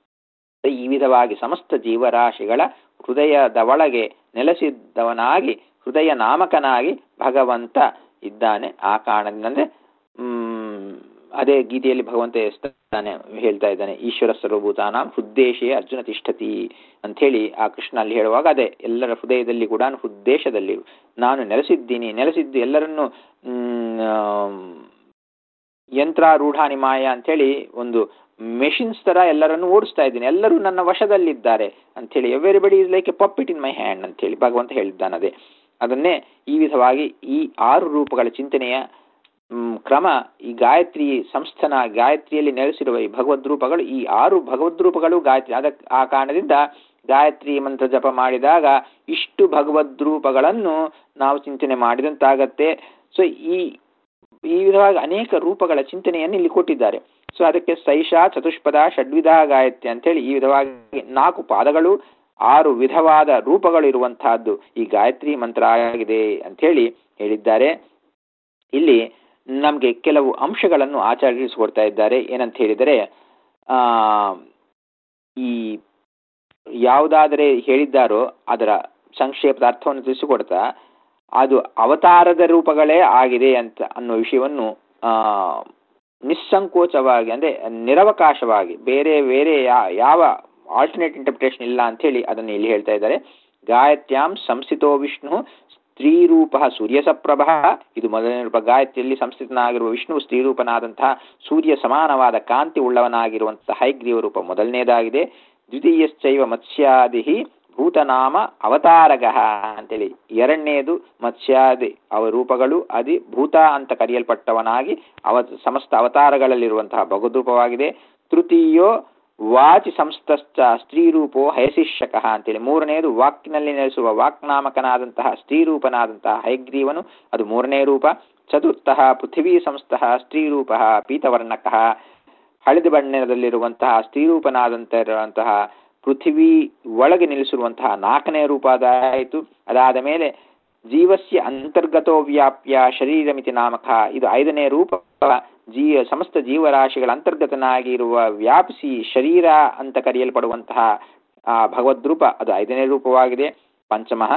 ಈ ವಿಧವಾಗಿ ಸಮಸ್ತ ಜೀವರಾಶಿಗಳ ಹೃದಯದ ಒಳಗೆ ನೆಲೆಸಿದ್ದವನಾಗಿ ಹೃದಯ ನಾಮಕನಾಗಿ ಭಗವಂತ ಇದ್ದಾನೆ ಆ ಕಾರಣದಿಂದ ಅಂದ್ರೆ ಹ್ಮ್ ಅದೇ ಗೀತೆಯಲ್ಲಿ ಭಗವಂತ ಎಸ್ತಾನೆ ಹೇಳ್ತಾ ಇದ್ದಾನೆ ಈಶ್ವರ ಸರ್ವಭೂತಾನಾಂ ಹೃದ್ದೇಶೇ ಅರ್ಜುನ ತಿಷ್ಠತಿ ಅಂಥೇಳಿ ಆ ಕೃಷ್ಣ ಅಲ್ಲಿ ಹೇಳುವಾಗ ಅದೇ ಎಲ್ಲರ ಹೃದಯದಲ್ಲಿ ಕೂಡ ಹೃದ್ದೇಶದಲ್ಲಿ ನಾನು ನೆಲೆಸಿದ್ದೀನಿ ನೆಲೆಸಿದ್ದು ಎಲ್ಲರನ್ನು ಯಂತ್ರಾರೂಢಾನಿ ಮಾಯ ಅಂಥೇಳಿ ಒಂದು ಮೆಷಿನ್ಸ್ ತರ ಎಲ್ಲರನ್ನು ಓಡಿಸ್ತಾ ಇದ್ದೀನಿ ಎಲ್ಲರೂ ನನ್ನ ವಶದಲ್ಲಿದ್ದಾರೆ ಅಂಥೇಳಿ everybody is like a puppet in my hand ಅಂತೇಳಿ ಭಗವಂತ ಹೇಳಿದ್ದಾನದೇ ಅದನ್ನೇ ಈ ವಿಧವಾಗಿ ಈ ಆರು ರೂಪಗಳ ಚಿಂತನೆಯ ಕ್ರಮ ಈ ಗಾಯತ್ರಿ ಸಂಸ್ಥಾನ ಗಾಯತ್ರಿಯಲ್ಲಿ ನೆಲೆಸಿರುವ ಈ ಭಗವದ್ ರೂಪಗಳು ಈ ಆರು ಭಗವದ್ ರೂಪಗಳು ಗಾಯತ್ರಿ ಅದಕ್ಕೆ ಆ ಕಾರಣದಿಂದ ಗಾಯತ್ರಿ ಮಂತ್ರ ಜಪ ಮಾಡಿದಾಗ ಇಷ್ಟು ಭಗವದ್ ರೂಪಗಳನ್ನು ನಾವು ಚಿಂತನೆ ಮಾಡಿದಂತಾಗತ್ತೆ ಸೊ ಈ ಈ ವಿಧವಾಗಿ ಅನೇಕ ರೂಪಗಳ ಚಿಂತನೆಯನ್ನು ಇಲ್ಲಿ ಕೊಟ್ಟಿದ್ದಾರೆ ಸೊ ಅದಕ್ಕೆ ಸೈಷಾ ಚತುಷ್ಪದ ಷಡ್ವಿಧ ಗಾಯತ್ರಿ ಅಂತೇಳಿ ಈ ವಿಧವಾಗಿ ನಾಲ್ಕು ಪಾದಗಳು ಆರು ವಿಧವಾದ ರೂಪಗಳು ಇರುವಂತಹದ್ದು ಈ ಗಾಯತ್ರಿ ಮಂತ್ರ ಆಗಿದೆ ಅಂಥೇಳಿ ಹೇಳಿದ್ದಾರೆ ಇಲ್ಲಿ ನಮಗೆ ಕೆಲವು ಅಂಶಗಳನ್ನು ಆಚರಿಸಿಕೊಡ್ತಾ ಇದ್ದಾರೆ ಏನಂತ ಹೇಳಿದರೆ ಆ ಈ ಯಾವುದಾದರೆ ಹೇಳಿದ್ದಾರೋ ಅದರ ಸಂಕ್ಷೇಪದ ಅರ್ಥವನ್ನು ತಿಳಿಸಿಕೊಡ್ತಾ ಅದು ಅವತಾರದ ರೂಪಗಳೇ ಆಗಿದೆ ಅಂತ ಅನ್ನೋ ವಿಷಯವನ್ನು ಆ ನಿಸ್ಸಂಕೋಚವಾಗಿ ಅಂದ್ರೆ ನಿರವಕಾಶವಾಗಿ ಬೇರೆ ಬೇರೆ ಯಾವ ಆಲ್ಟರ್ನೇಟ್ ಇಂಟರ್ಪ್ರಿಟೇಷನ್ ಇಲ್ಲ ಅಂತ ಹೇಳಿ ಅದನ್ನು ಇಲ್ಲಿ ಹೇಳ್ತಾ ಇದ್ದಾರೆ ಗಾಯತ್ಯಾಂ ಸಂಸ್ಥಿತೋ ವಿಷ್ಣು ಸ್ತ್ರೀರೂಪ ಸೂರ್ಯಸಪ್ರಭ ಇದು ಮೊದಲನೇ ರೂಪ ಗಾಯತ್ರಿಯಲ್ಲಿ ಸಂಸ್ಥಿತನಾಗಿರುವ ವಿಷ್ಣು ಸ್ತ್ರೀರೂಪನಾದಂತಹ ಸೂರ್ಯ ಸಮಾನವಾದ ಕಾಂತಿ ಉಳ್ಳವನಾಗಿರುವಂತಹ ಹೈಗ್ರೀವ ರೂಪ ಮೊದಲನೇದಾಗಿದೆ ದ್ವಿತೀಯಶ್ಚೈವ ಮತ್ಸ್ಯಾದಿ ಭೂತನಾಮ ಅವತಾರಗ ಅಂತೇಳಿ ಎರಡನೇದು ಮತ್ಸ್ಯಾದಿ ಅವ ರೂಪಗಳು ಅದಿ ಭೂತ ಅಂತ ಕರೆಯಲ್ಪಟ್ಟವನಾಗಿ ಅವ ಸಮಸ್ತ ಅವತಾರಗಳಲ್ಲಿರುವಂತಹ ಭಗವದ್ರೂಪವಾಗಿದೆ ತೃತೀಯೋ ವಾಚಿ ಸಂಸ್ಥಶ್ಚ ಸ್ತ್ರೀರೂಪೋ ಹಯಶಿಷ್ಯಕ ಅಂತೇಳಿ ಮೂರನೆಯದು ವಾಕ್ನಲ್ಲಿ ನೆಲೆಸುವ ವಾಕ್ನಾಮಕನಾದಂತಹ ಸ್ತ್ರೀರೂಪನಾದಂತಹ ಹಯಗ್ರೀವನು ಅದು ಮೂರನೇ ರೂಪ ಚತುರ್ಥ ಪೃಥ್ವೀ ಸಂಸ್ಥಃ ಸ್ತ್ರೀರೂಪ ಪೀತವರ್ಣಕ ಹಳದಿ ಬಣ್ಣದಲ್ಲಿರುವಂತಹ ಸ್ತ್ರೀರೂಪನಾದಂತಹ ಪೃಥ್ವಿ ಒಳಗೆ ನಿಲ್ಲಿಸಿರುವಂತಹ ನಾಲ್ಕನೇ ರೂಪ ಅದಾಯಿತು ಅದಾದ ಮೇಲೆ ಜೀವಸ್ಯ ಅಂತರ್ಗತೋ ವ್ಯಾಪ್ಯ ಶರೀರಮಿತಿ ನಾಮಕ ಇದು ಐದನೇ ರೂಪ ಜೀ ಸಮಸ್ತ ಜೀವರಾಶಿಗಳ ಅಂತರ್ಗತನಾಗಿ ಇರುವ ವ್ಯಾಪಿಸಿ ಶರೀರ ಅಂತ ಕರೆಯಲ್ಪಡುವಂತಹ ಆ ಭಗವದ್ರೂಪ ಅದು ಐದನೇ ರೂಪವಾಗಿದೆ ಪಂಚಮಃ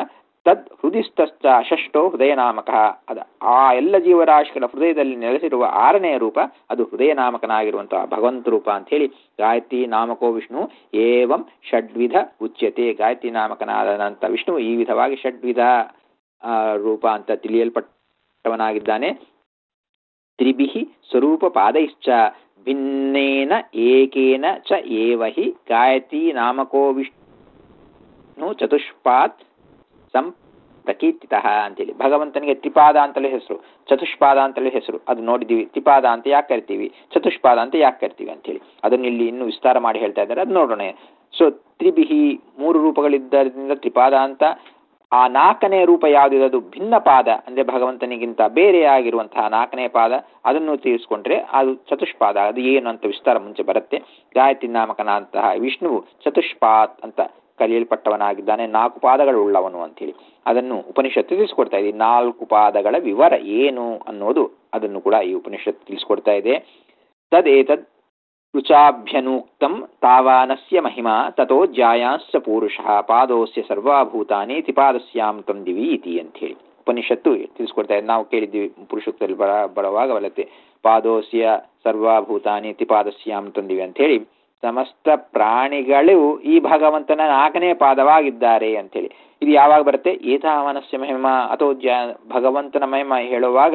ತದ್ ಹೃದಯಸ್ಥಶ್ಚ ಷಷ್ಠೋ ಹೃದಯ ನಾಮಕ ಅದ ಆ ಎಲ್ಲ ಜೀವರಾಶಿಗಳ ಹೃದಯದಲ್ಲಿ ನೆಲೆಸಿರುವ ಆರನೆಯ ರೂಪ ಅದು ಹೃದಯ ನಾಮಕನಾಗಿರುವಂತಹ ಭಗವಂತ ರೂಪ ಅಂತ ಹೇಳಿ ಗಾಯತ್ರಿ ನಾಮಕೋ ವಿಷ್ಣು ಏವಂ ಷಡ್ವಿಧ ಉಚ್ಯತೆ ಗಾಯತ್ರಿ ನಾಮಕನಾದಂಥ ವಿಷ್ಣು ಈ ವಿಧವಾಗಿ ಷಡ್ವಿಧ ಆ, ರೂಪ ಅಂತ ತಿಳಿಯಲ್ಪಟ್ಟವನಾಗಿದ್ದಾನೆ ತ್ರಿಭಿ ಸ್ವರೂಪ ಪಾದೈಶ್ಚ ಭಿನ್ನೇನ ಏಕೇನ ಚ ಏವ ಹಿ ಗಾಯತ್ರಿ ನಾಮಕೋ ವಿಷ್ಣು ಚತುಷ್ಪಾತ್ ಸಂ ಪ್ರಕೀರ್ತಿತ ಅಂತೇಳಿ ಭಗವಂತನಿಗೆ ತ್ರಿಪಾದ ಅಂತಲೇ ಹೆಸರು ಚತುಷ್ಪಾದ ಅಂತಲೇ ಹೆಸರು ಅದು ನೋಡಿದ್ದೀವಿ ತ್ರಿಪಾದ ಅಂತ ಯಾಕೆ ಕರಿತೀವಿ ಚತುಷ್ಪಾದ ಅಂತ ಯಾಕೆ ಕರಿತೀವಿ ಅಂತೇಳಿ ಅದನ್ನ ಇಲ್ಲಿ ಇನ್ನೂ ವಿಸ್ತಾರ ಮಾಡಿ ಹೇಳ್ತಾ ಇದ್ದಾರೆ ಅದು ನೋಡೋಣ ಸೊ ತ್ರಿಬಿಹಿ ಮೂರು ರೂಪಗಳಿದ್ದರಿಂದ ತ್ರಿಪಾದ ಅಂತ ಆ ನಾಲ್ಕನೇ ರೂಪ ಯಾವುದಿದೆ ಅದು ಭಿನ್ನ ಪಾದ ಅಂದ್ರೆ ಭಗವಂತನಿಗಿಂತ ಬೇರೆಯಾಗಿರುವಂತಹ ನಾಲ್ಕನೇ ಪಾದ ಅದನ್ನು ತಿಳಿಸ್ಕೊಂಡ್ರೆ ಅದು ಚತುಷ್ಪಾದ ಅದು ಏನು ಅಂತ ವಿಸ್ತಾರ ಮುಂಚೆ ಬರುತ್ತೆ ಗಾಯತ್ರಿ ನಾಮಕನಾದಂತಹ ವಿಷ್ಣುವು ಚತುಷ್ಪಾತ್ ಅಂತ ಕರೆಯಲ್ಪಟ್ಟವನಾಗಿದ್ದಾನೆ ನಾಲ್ಕು ಪಾದಗಳು ಉಳ್ಳವನು ಅಂತೇಳಿ ಅದನ್ನು ಉಪನಿಷತ್ತು ತಿಳಿಸ್ಕೊಡ್ತಾ ಇದೆ ಈ ನಾಲ್ಕು ಪಾದಗಳ ವಿವರ ಏನು ಅನ್ನೋದು ಅದನ್ನು ಕೂಡ ಈ ಉಪನಿಷತ್ತು ತಿಳಿಸ್ಕೊಡ್ತಾ ಇದೆ ತದೇತದ್ ರುಚಾಭ್ಯನೂಕ್ತಂ ತಾವಾನಸ್ಯ ಮಹಿಮಾ ತಥೋ ಜಾಯಾಂಶ್ಚ ಪೂರುಷಃ ಪಾದೋಸ್ಯ ಸರ್ವಾಭೂತಾನಿ ತ್ರಿಪಾದಸ್ಯಾಂ ತಂ ದಿವಿ ಇತಿ ಅಂಥೇಳಿ ಉಪನಿಷತ್ತು ತಿಳಿಸ್ಕೊಡ್ತಾ ಇದೆ ನಾವು ಕೇಳಿದ್ದೀವಿ ಪುರುಷತ್ವದಲ್ಲಿ ಬರ ಬರುವಾಗ ಬಲತೆ ಪಾದೋಸ್ಯ ಸರ್ವಾಭೂತಾನಿ ತ್ರಿಪಾದಸ್ಯಾಂ ತಂದಿವಿ ಅಂಥೇಳಿ ಸಮಸ್ತ ಪ್ರಾಣಿಗಳು ಈ ಭಗವಂತನ ನಾಲ್ಕನೇ ಪಾದವಾಗಿದ್ದಾರೆ ಅಂತೇಳಿ ಇದು ಯಾವಾಗ ಬರುತ್ತೆ ಏತಾವನಸ್ಯ ಮಹಿಮಾ ಅಥವಾ ಜ ಭಗವಂತನ ಮಹಿಮ ಹೇಳುವಾಗ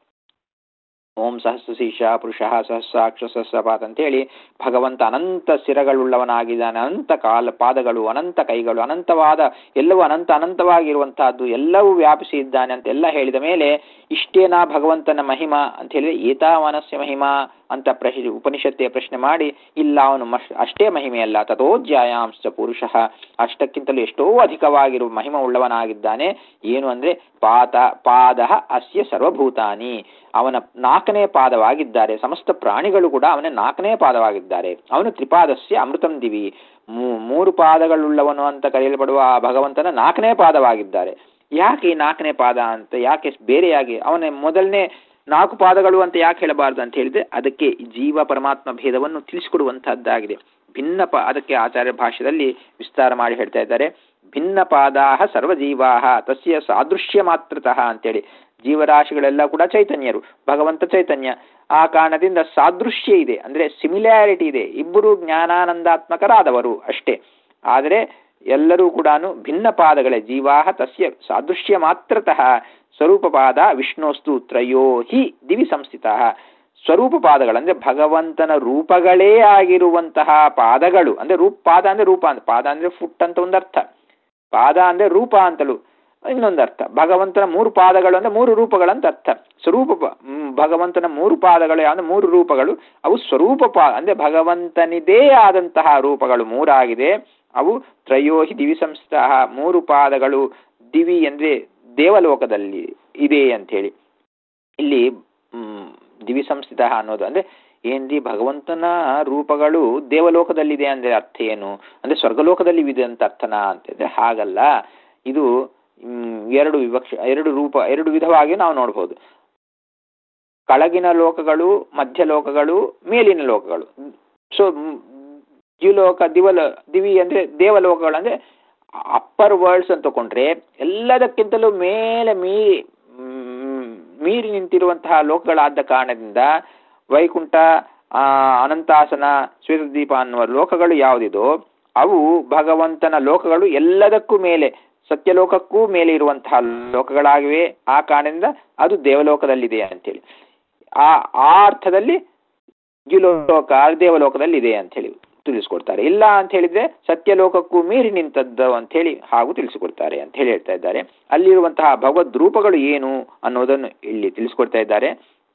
ಓಂ ಸಹಸ್ರಶೀರ್ಷ ಪುರುಷ ಸಹಸ್ರಾಕ್ಷ ಸಹಸ್ರಪಾತ್ ಅಂತೇಳಿ ಭಗವಂತ ಅನಂತ ಶಿರಗಳುಳ್ಳವನಾಗಿದ್ದಾನೆ ಅನಂತ ಕಾಲ ಪಾದಗಳು ಅನಂತ ಕೈಗಳು ಅನಂತವಾದ ಎಲ್ಲವೂ ಅನಂತ ಅನಂತವಾಗಿರುವಂತಹದ್ದು ಎಲ್ಲವೂ ವ್ಯಾಪಿಸಿ ಇದ್ದಾನೆ ಅಂತ ಎಲ್ಲ ಹೇಳಿದ ಮೇಲೆ ಇಷ್ಟೇನಾ ಭಗವಂತನ ಮಹಿಮಾ ಅಂತ ಹೇಳಿದ್ರೆ ಏತಾವನಸ್ಯ ಮಹಿಮಾ ಅಂತ ಪ್ರಶ್ ಉಪನಿಷತ್ತೆ ಪ್ರಶ್ನೆ ಮಾಡಿ ಇಲ್ಲ ಅವನು ಮಶ್ ಅಷ್ಟೇ ಮಹಿಮೆಯಲ್ಲ ತಥೋಜ್ಯಾಯಾಂಶ ಪುರುಷಃ ಅಷ್ಟಕ್ಕಿಂತಲೂ ಎಷ್ಟೋ ಅಧಿಕವಾಗಿರುವ ಮಹಿಮ ಉಳ್ಳವನಾಗಿದ್ದಾನೆ ಏನು ಅಂದ್ರೆ ಪಾದ ಪಾದ ಅಸ್ಯ ಸರ್ವಭೂತಾನಿ ಅವನ ನಾಲ್ಕನೇ ಪಾದವಾಗಿದ್ದಾರೆ ಸಮಸ್ತ ಪ್ರಾಣಿಗಳು ಕೂಡ ಅವನ ನಾಲ್ಕನೇ ಪಾದವಾಗಿದ್ದಾರೆ ಅವನು ತ್ರಿಪಾದಸ್ಯ ಅಮೃತಂ ದಿವಿ ಮೂ- ಮೂರು ಪಾದಗಳುಳ್ಳವನು ಅಂತ ಕರೆಯಲ್ಪಡುವ ಆ ಭಗವಂತನ ನಾಲ್ಕನೇ ಪಾದವಾಗಿದ್ದಾರೆ ಯಾಕೆ ಈ ನಾಲ್ಕನೇ ಪಾದ ಅಂತ ಯಾಕೆ ಬೇರೆಯಾಗಿ ಅವನ ಮೊದಲನೇ ನಾಲ್ಕು ಪಾದಗಳು ಅಂತ ಯಾಕೆ ಹೇಳಬಾರದು ಅಂತ ಹೇಳಿದ್ರೆ ಅದಕ್ಕೆ ಜೀವ ಪರಮಾತ್ಮ ಭೇದವನ್ನು ತಿಳಿಸಿಕೊಡುವಂತಹದ್ದಾಗಿದೆ ಭಿನ್ನ ಪ ಅದಕ್ಕೆ ಆಚಾರ್ಯ ಭಾಷ್ಯದಲ್ಲಿ ವಿಸ್ತಾರ ಮಾಡಿ ಹೇಳ್ತಾ ಇದ್ದಾರೆ ಭಿನ್ನ ಪಾದಾಹ ಸರ್ವಜೀವಾಹ ತಸ್ಯ ಸಾದೃಶ್ಯ ಮಾತ್ರತಃ ಅಂತೇಳಿ ಜೀವರಾಶಿಗಳೆಲ್ಲ ಕೂಡ ಚೈತನ್ಯರು ಭಗವಂತ ಚೈತನ್ಯ ಆ ಕಾರಣದಿಂದ ಸಾದೃಶ್ಯ ಇದೆ ಅಂದ್ರೆ ಸಿಮಿಲ್ಯಾರಿಟಿ ಇದೆ ಇಬ್ಬರು ಜ್ಞಾನಾನಂದಾತ್ಮಕರಾದವರು ಅಷ್ಟೇ ಆದರೆ ಎಲ್ಲರೂ ಕೂಡ ಭಿನ್ನ ಪಾದಗಳೇ ಜೀವಾಹ ತಸ್ಯ ಸಾದೃಶ್ಯ ಮಾತ್ರತಃ ಸ್ವರೂಪ ಪಾದ ವಿಷ್ಣೋಸ್ತು ತ್ರಯೋ ಹಿ ದಿವಿ ಸಂಸ್ಥಿತ ಸ್ವರೂಪ ಪಾದಗಳು ಅಂದ್ರೆ ಭಗವಂತನ ರೂಪಗಳೇ ಆಗಿರುವಂತಹ ಪಾದಗಳು ಅಂದ್ರೆ ರೂಪ ಪಾದ ಅಂದ್ರೆ ರೂಪ ಅಂತ ಪಾದ ಅಂದ್ರೆ ಫುಟ್ ಅಂತ ಒಂದು ಅರ್ಥ ಪಾದ ಅಂದ್ರೆ ರೂಪ ಅಂತಲೂ ಇನ್ನೊಂದು ಅರ್ಥ ಭಗವಂತನ ಮೂರು ಪಾದಗಳು ಅಂದ್ರೆ ಮೂರು ರೂಪಗಳಂತ ಅರ್ಥ ಸ್ವರೂಪ ಪ- ಮ್, ಭಗವಂತನ ಮೂರು ಪಾದಗಳು ಅಂದ್ರೆ ಮೂರು ರೂಪಗಳು ಅವು ಸ್ವರೂಪ ಪಾ ಅಂದ್ರೆ ಭಗವಂತನಿದೇ ಆದಂತಹ ರೂಪಗಳು ಮೂರಾಗಿದೆ ಅವು ತ್ರಯೋಹಿ ದಿವಿ ಸಂಸ್ಥಾ ಮೂರು ಪಾದಗಳು ದಿವಿ ಅಂದ್ರೆ ದೇವಲೋಕದಲ್ಲಿ ಇದೆ ಅಂತ ಹೇಳಿ ಇಲ್ಲಿ ಮ್, ದಿವಿ ಸಂಸ್ಥಿತ ಅನ್ನೋದು ಅಂದ್ರೆ ಏನ್ರಿ ಭಗವಂತನ ರೂಪಗಳು ದೇವಲೋಕದಲ್ಲಿದೆ ಅಂದ್ರೆ ಅರ್ಥ ಏನು ಅಂದ್ರೆ ಸ್ವರ್ಗಲೋಕದಲ್ಲಿ ಇದೆ ಅಂತ ಅರ್ಥನಾ ಅಂತಂದ್ರೆ ಹಾಗಲ್ಲ ಇದು ಮ್, ಎರಡು ವಿವಕ್ಷ ಎರಡು ರೂಪ ಎರಡು ವಿಧವಾಗಿ ನಾವು ನೋಡ್ಬೋದು ಕೆಳಗಿನ ಲೋಕಗಳು ಮಧ್ಯ ಲೋಕಗಳು ಮೇಲಿನ ಲೋಕಗಳು ಸೊ ದ್ವಿಲೋಕ ದಿವಲ ದಿವಿ ಅಂದ್ರೆ ದೇವಲೋಕಗಳು ಅಂದ್ರೆ ಅಪ್ಪರ್ ವರ್ಲ್ಡ್ಸ್ ಅಂತ ತಗೊಂಡ್ರೆ ಎಲ್ಲದಕ್ಕಿಂತಲೂ ಮೇಲೆ ಮೀ ಮ್, ಮೀರಿ ನಿಂತಿರುವಂತಹ ಲೋಕಗಳಾದ ಕಾರಣದಿಂದ ವೈಕುಂಠ ಆ, ಅನಂತಾಸನ ಶ್ವೇತದೀಪ ಅನ್ನುವ ಲೋಕಗಳು ಯಾವುದಿದೋ ಅವು ಭಗವಂತನ ಲೋಕಗಳು ಎಲ್ಲದಕ್ಕೂ ಮೇಲೆ ಸತ್ಯಲೋಕಕ್ಕೂ ಮೇಲೆ ಇರುವಂತಹ ಲೋಕಗಳಾಗಿವೆ ಆ ಕಾರಣದಿಂದ ಅದು ದೇವಲೋಕದಲ್ಲಿದೆ ಅಂತೇಳಿ ಆ ಆ ಅರ್ಥದಲ್ಲಿ ದ್ವಿಲೋಕ ದೇವಲೋಕದಲ್ಲಿ ಇದೆ ಅಂತ ಹೇಳಿ ತಿಳಿಸ್ಕೊಡ್ತಾರೆ ಇಲ್ಲ ಅಂತ ಹೇಳಿದ್ರೆ ಸತ್ಯಲೋಕಕ್ಕೂ ಮೀರಿ ನಿಂತದ್ದು ಅಂತ ಹೇಳಿ ಹಾಗೂ ತಿಳಿಸಿಕೊಡ್ತಾರೆ ಅಂತ ಹೇಳಿ ಹೇಳ್ತಾ ಇದ್ದಾರೆ ಅಲ್ಲಿರುವಂತಹ ಭಗವದ್ ರೂಪಗಳು ಏನು ಅನ್ನೋದನ್ನು ಇಲ್ಲಿ ತಿಳಿಸ್ಕೊಡ್ತಾ ಇದ್ದಾರೆ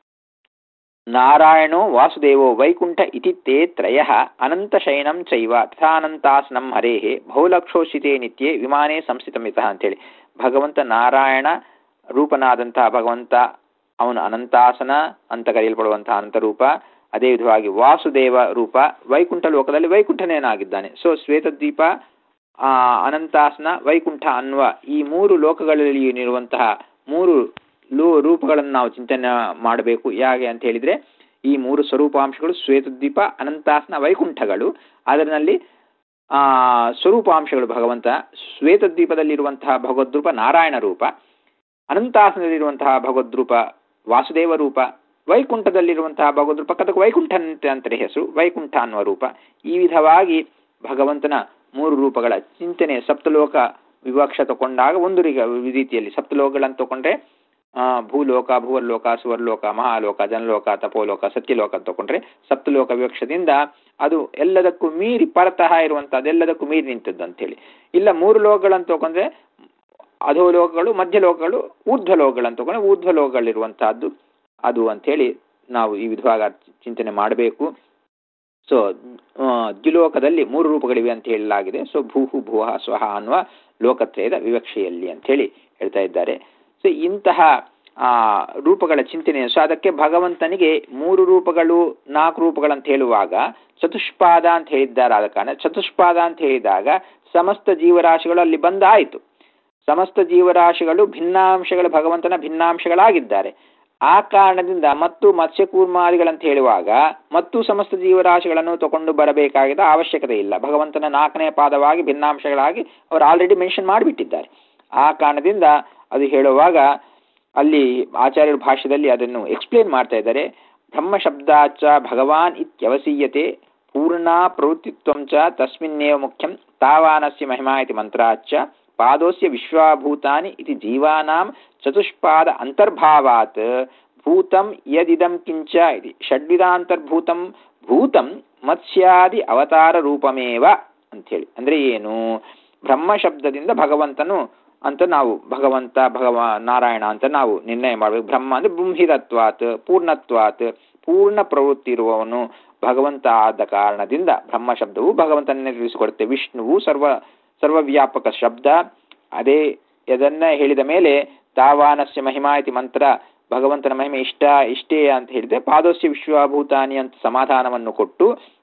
ನಾರಾಯಣೋ ವಾಸುದೇವೋ ವೈಕುಂಠ ಇತಿ ತೇ ತ್ರಯ ಅನಂತ ಶಯನಂ ಚೈವ ತಥಾನಂತಾಸನಂ ಹರೇಃ ಬಹುಲಕ್ಷೋಷಿತೆ ನಿತ್ಯೆ ವಿಮಾನೇ ಸಂಸ್ಥಿತಮಿತಃ ಅಂತೇಳಿ ಭಗವಂತ ನಾರಾಯಣ ರೂಪನಾದಂತಹ ಭಗವಂತ ಅವನು ಅನಂತಾಸನ ಅಂತ ಕರೆಯಲ್ಪಡುವಂತಹ ಅನಂತ ರೂಪ ಅದೇ ವಿಧವಾಗಿ ವಾಸುದೇವ ರೂಪ ವೈಕುಂಠ ಲೋಕದಲ್ಲಿ ವೈಕುಂಠನೇನಾಗಿದ್ದಾನೆ ಸೊ ಶ್ವೇತದ್ವೀಪ ಆ ಅನಂತಾಸನ ವೈಕುಂಠ ಅನ್ನುವ ಈ ಮೂರು ಲೋಕಗಳಲ್ಲಿ ಇರುವಂತಹ ಮೂರು ಲೂ ರೂಪಗಳನ್ನು ನಾವು ಚಿಂತನೆ ಮಾಡಬೇಕು ಹೇಗೆ ಅಂತ ಹೇಳಿದ್ರೆ ಈ ಮೂರು ಸ್ವರೂಪಾಂಶಗಳು ಶ್ವೇತದ್ವೀಪ ಅನಂತಾಸನ ವೈಕುಂಠಗಳು ಅದರಲ್ಲಿ ಆ ಸ್ವರೂಪಾಂಶಗಳು ಭಗವಂತ ಶ್ವೇತದ್ವೀಪದಲ್ಲಿರುವಂತಹ ಭಗವದ್ರೂಪ ನಾರಾಯಣ ರೂಪ ಅನಂತಾಸನದಲ್ಲಿರುವಂತಹ ಭಗವದ್ರೂಪ ವಾಸುದೇವ ರೂಪ ವೈಕುಂಠದಲ್ಲಿರುವಂತಹ ಭಗವದ್ರೂಪ ಕಥಕ ವೈಕುಂಠ ಅಂತ ಅಂತಾರೆ ಹೆಸರು ವೈಕುಂಠ ಅನ್ನುವ ರೂಪ ಈ ವಿಧವಾಗಿ ಭಗವಂತನ ಮೂರು ರೂಪಗಳ ಚಿಂತನೆ ಸಪ್ತಲೋಕ ವಿವಕ್ಷ ತಗೊಂಡಾಗ ಒಂದು ರೀ- ರೀತಿಯಲ್ಲಿ ಸಪ್ತಲೋಕಗಳನ್ನು ತಗೊಂಡ್ರೆ ಆ, ಭೂಲೋಕ ಭುವರ್ಲೋಕ ಸುವರ್ಲೋಕ ಮಹಾಲೋಕ ಜನಲೋಕ ತಪೋಲೋಕ ಸತ್ಯಲೋಕ ಅಂತ ತಗೊಂಡ್ರೆ ಸಪ್ತಲೋಕ ವಿವಕ್ಷದಿಂದ ಅದು ಎಲ್ಲದಕ್ಕೂ ಮೀರಿ ಪರತಃ ಇರುವಂತಹದ್ದು ಎಲ್ಲದಕ್ಕೂ ಮೀರಿ ನಿಂತದ್ದು ಅಂತೇಳಿ ಇಲ್ಲ ಮೂರು ಲೋಕಗಳನ್ನು ತಗೊಂಡ್ರೆ ಅಧೋಲೋಕಗಳು ಮಧ್ಯಲೋಕಗಳು ಊರ್ಧ್ವಲೋಕಗಳು ಅಂತ ತಗೊಂಡ್ರೆ ಊರ್ಧ್ವಲೋಕಗಳಿರುವಂತಹದ್ದು ಅದು ಅಂಥೇಳಿ ನಾವು ಈ ವಿಧವಾಗಿ ಚಿಂತನೆ ಮಾಡಬೇಕು ಸೊ ದ್ವಿಲೋಕದಲ್ಲಿ ಮೂರು ರೂಪಗಳಿವೆ ಅಂತ ಹೇಳಲಾಗಿದೆ ಸೊ ಭೂಹು ಭುವ ಸ್ವಹ ಅನ್ನುವ ಲೋಕತ್ರಯದ ವಿವಕ್ಷೆಯಲ್ಲಿ ಅಂತ ಹೇಳಿ ಹೇಳ್ತಾ ಇದ್ದಾರೆ ಸೊ ಇಂತಹ ಆ ರೂಪಗಳ ಚಿಂತನೆ ಸೊ ಅದಕ್ಕೆ ಭಗವಂತನಿಗೆ ಮೂರು ರೂಪಗಳು ನಾಲ್ಕು ರೂಪಗಳಂತ ಹೇಳುವಾಗ ಚತುಷ್ಪಾದ ಅಂತ ಹೇಳಿದ್ದಾರೆ ಆದ ಕಾರಣ ಚತುಷ್ಪಾದ ಅಂತ ಹೇಳಿದಾಗ ಸಮಸ್ತ ಜೀವರಾಶಿಗಳು ಅಲ್ಲಿ ಬಂದಾಯಿತು ಸಮಸ್ತ ಜೀವರಾಶಿಗಳು ಭಿನ್ನಾಂಶಗಳ ಭಗವಂತನ ಭಿನ್ನಾಂಶಗಳಾಗಿದ್ದಾರೆ ಆ ಕಾರಣದಿಂದ ಮತ್ತು ಮತ್ಸ್ಯಕೂರ್ಮಾದಿಗಳಂತ ಹೇಳುವಾಗ ಮತ್ತು ಸಮಸ್ತ ಜೀವರಾಶಿಗಳನ್ನು ತಗೊಂಡು ಬರಬೇಕಾಗಿದ್ದ ಅವಶ್ಯಕತೆ ಇಲ್ಲ ಭಗವಂತನ ನಾಲ್ಕನೇ ಪಾದವಾಗಿ ಭಿನ್ನಾಂಶಗಳಾಗಿ ಅವರು ಆಲ್ರೆಡಿ ಮೆನ್ಷನ್ ಮಾಡಿಬಿಟ್ಟಿದ್ದಾರೆ ಆ ಕಾರಣದಿಂದ ಅದು ಹೇಳುವಾಗ ಅಲ್ಲಿ ಆಚಾರ್ಯರ ಭಾಷ್ಯದಲ್ಲಿ ಅದನ್ನು ಎಕ್ಸ್ಪ್ಲೇನ್ ಮಾಡ್ತಾ ಇದ್ದಾರೆ ಬ್ರಹ್ಮ ಶಬ್ದಾಚ ಭಗವಾನ್ ಇತ್ಯವಸೀಯತೆ ಪೂರ್ಣಾ ಪ್ರವೃತ್ತಿತ್ವಂಚ ತಸ್ಮಿನ್ನೇವ ಮುಖ್ಯಂ ತಾವಾನಸ್ಯ ಮಹಿಮಾ ಇತಿ ಮಂತ್ರಾಚ್ಚ ಪಾದೋಸ್ಯ ವಿಶ್ವಾಭೂತಾನಿ ಇತಿ ಜೀವಾನಾಂ ಚತುಷ್ಪಾದ ಅಂತರ್ಭಾವಾತ್ ಭೂತಂ ಯದಿದಂ ಕಿಂಚ ಇತಿ ಷಡ್ವಿಧಾಂತರ್ಭೂತಂ ಭೂತಂ ಮತ್ಸ್ಯಾದಿ ಅವತಾರ ರೂಪಮೇವ ಅಂಥೇಳಿ ಅಂದ್ರೆ ಏನು ಬ್ರಹ್ಮ ಶಬ್ದದಿಂದ ಭಗವಂತನು ಅಂತ ನಾವು ಭಗವಂತ ಭಗವ ನಾರಾಯಣ ಅಂತ ನಾವು ನಿರ್ಣಯ ಮಾಡಬೇಕು ಬ್ರಹ್ಮ ಅಂದ್ರೆ ಬೃಂಹಿತತ್ವಾತ್ ಪೂರ್ಣತ್ವಾತ್ ಪೂರ್ಣ ಪ್ರವೃತ್ತಿ ಇರುವವನು ಭಗವಂತ ಆದ ಕಾರಣದಿಂದ ಬ್ರಹ್ಮ ಶಬ್ದವು ಭಗವಂತನನ್ನೇ ತಿಳಿಸಿಕೊಡುತ್ತೆ ವಿಷ್ಣುವು ಸರ್ವ ಸರ್ವವ್ಯಾಪಕ ಶಬ್ದ ಅದೇ ಇದನ್ನ ಹೇಳಿದ ಮೇಲೆ ತಾವಾನಸ್ಯ ಮಹಿಮಾ ಇತಿ ಮಂತ್ರ ಭಗವಂತನ ಮಹಿಮೆ ಇಷ್ಟ ಇಷ್ಟೇ ಅಂತ ಹೇಳಿದೆ ಪಾದೋಸ್ಯ ವಿಶ್ವಭೂತಾನಿ ಅಂತ ಸಮಾಧಾನವನ್ನು ಕೊಟ್ಟು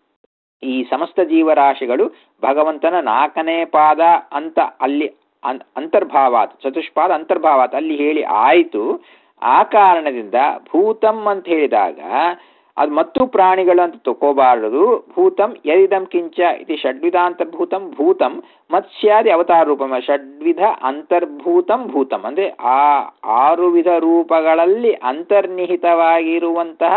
ಈ ಸಮಸ್ತ ಜೀವರಾಶಿಗಳು ಭಗವಂತನ ನಾಲ್ಕನೇ ಪಾದ ಅಂತ ಅಲ್ಲಿ ಅನ್- ಅಂತರ್ಭಾವಾತ್ ಚತುಷ್ಪಾದ ಅಂತರ್ಭಾವಾತ್ ಅಲ್ಲಿ ಹೇಳಿ ಆಯಿತು ಆ ಕಾರಣದಿಂದ ಭೂತಂ ಅಂತ ಹೇಳಿದಾಗ ಅದು ಮತ್ತು ಪ್ರಾಣಿಗಳು ಅಂತ ತಗೋಬಾರದು ಭೂತಂ ಯದಿದಂ ಕಿಂಚ ಇದು ಷಡ್ವಿಧಾಂತರ್ಭೂತಂ ಭೂತಂ ಮತ್ಸ್ಯಾದಿ ಅವತಾರ ರೂಪಂ ಷಡ್ವಿಧ ಅಂತರ್ಭೂತಂ ಭೂತಂ ಅಂದ್ರೆ ಆ ಆರು ವಿಧ ರೂಪಗಳಲ್ಲಿ ಅಂತರ್ನಿಹಿತವಾಗಿರುವಂತಹ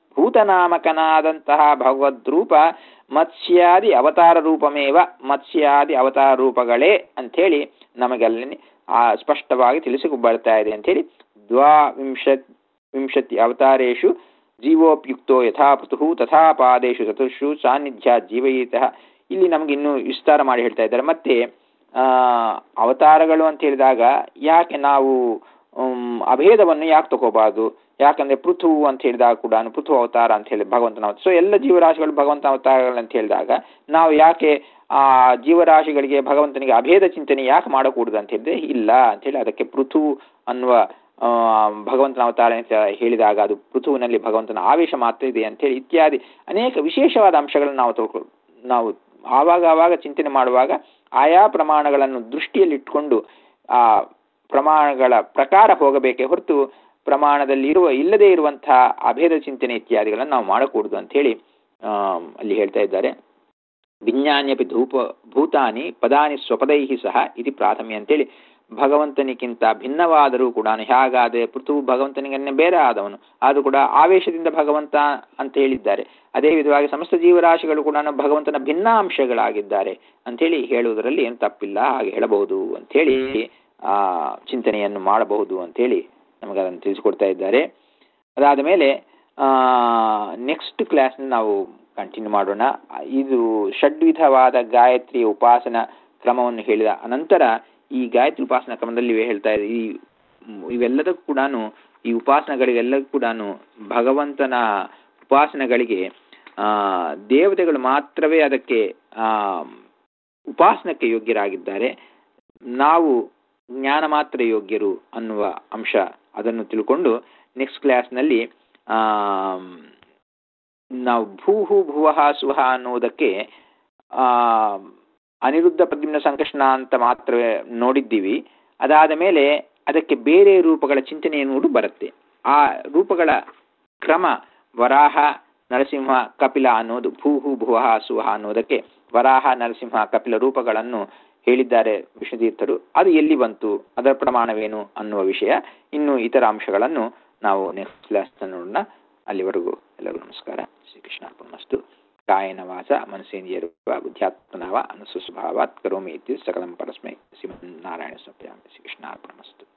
ಭೂತನಾಮಕನಾದಂತಹ ಭಗವದ್ರೂಪ ಮತ್ಸ್ಯಾದಿ ಅವತಾರ ರೂಪಮೇವ ಮತ್ಸ್ಯಾದಿ ಅವತಾರ ರೂಪಗಳೇ ಅಂಥೇಳಿ ನಮಗೆ ಅಲ್ಲಿ ಆ ಸ್ಪಷ್ಟವಾಗಿ ತಿಳಿಸಿ ಬರ್ತಾ ಇದೆ ಅಂಥೇಳಿ ದ್ವಾವಿಂಶ ವಿಂಶತಿ ಅವತಾರೇಶು ಜೀವೋಪಯುಕ್ತೋ ಯಥಾ ಪೃಥು ತಥಾ ಪಾದೇಶು ಚತುರ್ಷು ಸಾನ್ನಿಧ್ಯ ಜೀವಯಿತ ಇಲ್ಲಿ ನಮ್ಗೆ ಇನ್ನೂ ವಿಸ್ತಾರ ಮಾಡಿ ಹೇಳ್ತಾ ಇದ್ದಾರೆ ಮತ್ತೆ ಆ ಅವತಾರಗಳು ಅಂತ ಹೇಳಿದಾಗ ಯಾಕೆ ನಾವು ಉಮ್, ಅಭೇದವನ್ನು ಯಾಕೆ ತಗೋಬಾರ್ದು ಯಾಕಂದ್ರೆ ಪೃಥು ಅಂತ ಹೇಳಿದಾಗ ಕೂಡ ಪೃಥು ಅವತಾರ ಅಂತ ಹೇಳಿ ಭಗವಂತನ ಅವತಾರ ಸೊ ಎಲ್ಲ ಜೀವರಾಶಿಗಳು ಭಗವಂತ ಅವತಾರಗಳು ಅಂತ ಹೇಳಿದಾಗ ನಾವು ಯಾಕೆ ಆ ಜೀವರಾಶಿಗಳಿಗೆ ಭಗವಂತನಿಗೆ ಅಭೇದ ಚಿಂತನೆ ಯಾಕೆ ಮಾಡಕೂಡದು ಅಂತ ಹೇಳಿದ್ರೆ ಇಲ್ಲ ಅಂತ ಹೇಳಿ ಅದಕ್ಕೆ ಪೃಥು ಅನ್ನುವ ಆ, ಭಗವಂತನ ಅವತಾರ ಅಂತ ಹೇಳಿದಾಗ ಅದು ಪೃಥುವಿನಲ್ಲಿ ಭಗವಂತನ ಆವೇಶ ಮಾತ್ರ ಇದೆ ಅಂತ ಹೇಳಿ ಇತ್ಯಾದಿ ಅನೇಕ ವಿಶೇಷವಾದ ಅಂಶಗಳನ್ನು ನಾವು ತಗೊ ನಾವು ಆವಾಗ ಆವಾಗ ಚಿಂತನೆ ಮಾಡುವಾಗ ಆಯಾ ಪ್ರಮಾಣಗಳನ್ನು ದೃಷ್ಟಿಯಲ್ಲಿಟ್ಕೊಂಡು ಆ ಪ್ರಮಾಣಗಳ ಪ್ರಕಾರ ಹೋಗಬೇಕೇ ಹೊರತು ಪ್ರಮಾಣದಲ್ಲಿ ಇರುವ ಇಲ್ಲದೇ ಇರುವಂತಹ ಅಭೇದ ಚಿಂತನೆ ಇತ್ಯಾದಿಗಳನ್ನು ನಾವು ಮಾಡಕೂಡದು ಅಂತ ಹೇಳಿ ಆ, ಅಲ್ಲಿ ಹೇಳ್ತಾ ಇದ್ದಾರೆ ವಿಜ್ಞಾನ್ಯಪಿ ಧೂಪ ಭೂತಾನಿ ಪದಾನಿ ಸ್ವಪದೈ ಸಹ ಇದು ಪ್ರಾಥಮ್ಯ ಅಂತೇಳಿ ಭಗವಂತನಿಗಿಂತ ಭಿನ್ನವಾದರೂ ಕೂಡ ಹೇಗಾದೆ ಪೃಥು ಭಗವಂತನಿಗನ್ನೇ ಬೇರೆ ಆದವನು ಆದರೂ ಕೂಡ ಆವೇಶದಿಂದ ಭಗವಂತ ಅಂತ ಹೇಳಿದ್ದಾರೆ ಅದೇ ವಿಧವಾಗಿ ಸಮಸ್ತ ಜೀವರಾಶಿಗಳು ಕೂಡ ಭಗವಂತನ ಭಿನ್ನಾಂಶಗಳಾಗಿದ್ದಾರೆ ಅಂಥೇಳಿ ಹೇಳುವುದರಲ್ಲಿ ಏನು ತಪ್ಪಿಲ್ಲ ಹಾಗೆ ಹೇಳಬಹುದು ಅಂಥೇಳಿ ಆ ಚಿಂತನೆಯನ್ನು ಮಾಡಬಹುದು ಅಂಥೇಳಿ ನಮಗೆ ಅದನ್ನು ತಿಳಿಸಿಕೊಡ್ತಾ ಇದ್ದಾರೆ ಅದಾದ ಮೇಲೆ ನೆಕ್ಸ್ಟ್ ಕ್ಲಾಸ್ನ ನಾವು ಕಂಟಿನ್ಯೂ ಮಾಡೋಣ ಇದು ಷಡ್ವಿಧವಾದ ಗಾಯತ್ರಿ ಉಪಾಸನ ಕ್ರಮವನ್ನು ಹೇಳಿದ ಅನಂತರ ಈ ಗಾಯತ್ರಿ ಉಪಾಸನ ಕ್ರಮದಲ್ಲಿ ಇವೆ ಹೇಳ್ತಾ ಇದೆ ಈ ಇವೆಲ್ಲದಕ್ಕೂ ಕೂಡ ಈ ಉಪಾಸನೆಗಳಿಗೆಲ್ಲಕ್ಕೂ ಕೂಡ ಭಗವಂತನ ಉಪಾಸನೆಗಳಿಗೆ ಆ ದೇವತೆಗಳು ಮಾತ್ರವೇ ಅದಕ್ಕೆ ಆ ಉಪಾಸನಕ್ಕೆ ಯೋಗ್ಯರಾಗಿದ್ದಾರೆ ನಾವು ಜ್ಞಾನ ಮಾತ್ರ ಯೋಗ್ಯರು ಅನ್ನುವ ಅಂಶ ಅದನ್ನು ತಿಳ್ಕೊಂಡು ನೆಕ್ಸ್ಟ್ ಕ್ಲಾಸ್ನಲ್ಲಿ ನಾವು ಭೂಹು ಭುವಃ ಸುವಹ ಅನ್ನುವುದಕ್ಕೆ ಆ ಅನಿರುದ್ಧ ಪ್ರದ್ಯುಮ್ನ ಸಂಕಷ್ಣ ಅಂತ ಮಾತ್ರವೇ ನೋಡಿದ್ದೀವಿ ಅದಾದ ಮೇಲೆ ಅದಕ್ಕೆ ಬೇರೆ ರೂಪಗಳ ಚಿಂತನೆ ಎನ್ನುವುದು ಬರುತ್ತೆ ಆ ರೂಪಗಳ ಕ್ರಮ ವರಾಹ ನರಸಿಂಹ ಕಪಿಲ ಅನ್ನೋದು ಭೂಹು ಭುವಃ ಸುವಹ ಅನ್ನೋದಕ್ಕೆ ವರಾಹ ನರಸಿಂಹ ಕಪಿಲ ರೂಪಗಳನ್ನು ಹೇಳಿದ್ದಾರೆ ವಿಷ್ಣುತೀರ್ಥರು ಅದು ಎಲ್ಲಿ ಬಂತು ಅದರ ಪ್ರಮಾಣವೇನು ಅನ್ನುವ ವಿಷಯ ಇನ್ನು ಇತರ ಅಂಶಗಳನ್ನು ನಾವು ನೆಕ್ಸ್ಟ್ ಕ್ಲಾಸ್ ನೋಡೋಣ ಅಲ್ಲಿವರೆಗೂ ಎಲ್ಲರಿಗೂ ನಮಸ್ಕಾರ ಶ್ರೀಕೃಷ್ಣ ಅರ್ಪಣಮಸ್ತು ಕಾಯನ ವಾಚ ಮನಸ್ಸೇಂದ್ರಿಯರೂಪ ಬುದ್ಧ್ಯಾತ್ಮನಾವ ಅನುಸ್ವಸ್ವಭಾವಾತ್ ಕರೋಮಿ ಇತ್ಯುತ್ ಸಕಲಂ ಪರಸ್ಮೈ ಶ್ರೀಮನ್ನಾರಾಯಣ ಸಮರ್ಪಯಾಮಿ ಶ್ರೀಕೃಷ್ಣ ಅರ್ಪಣಮಸ್ತು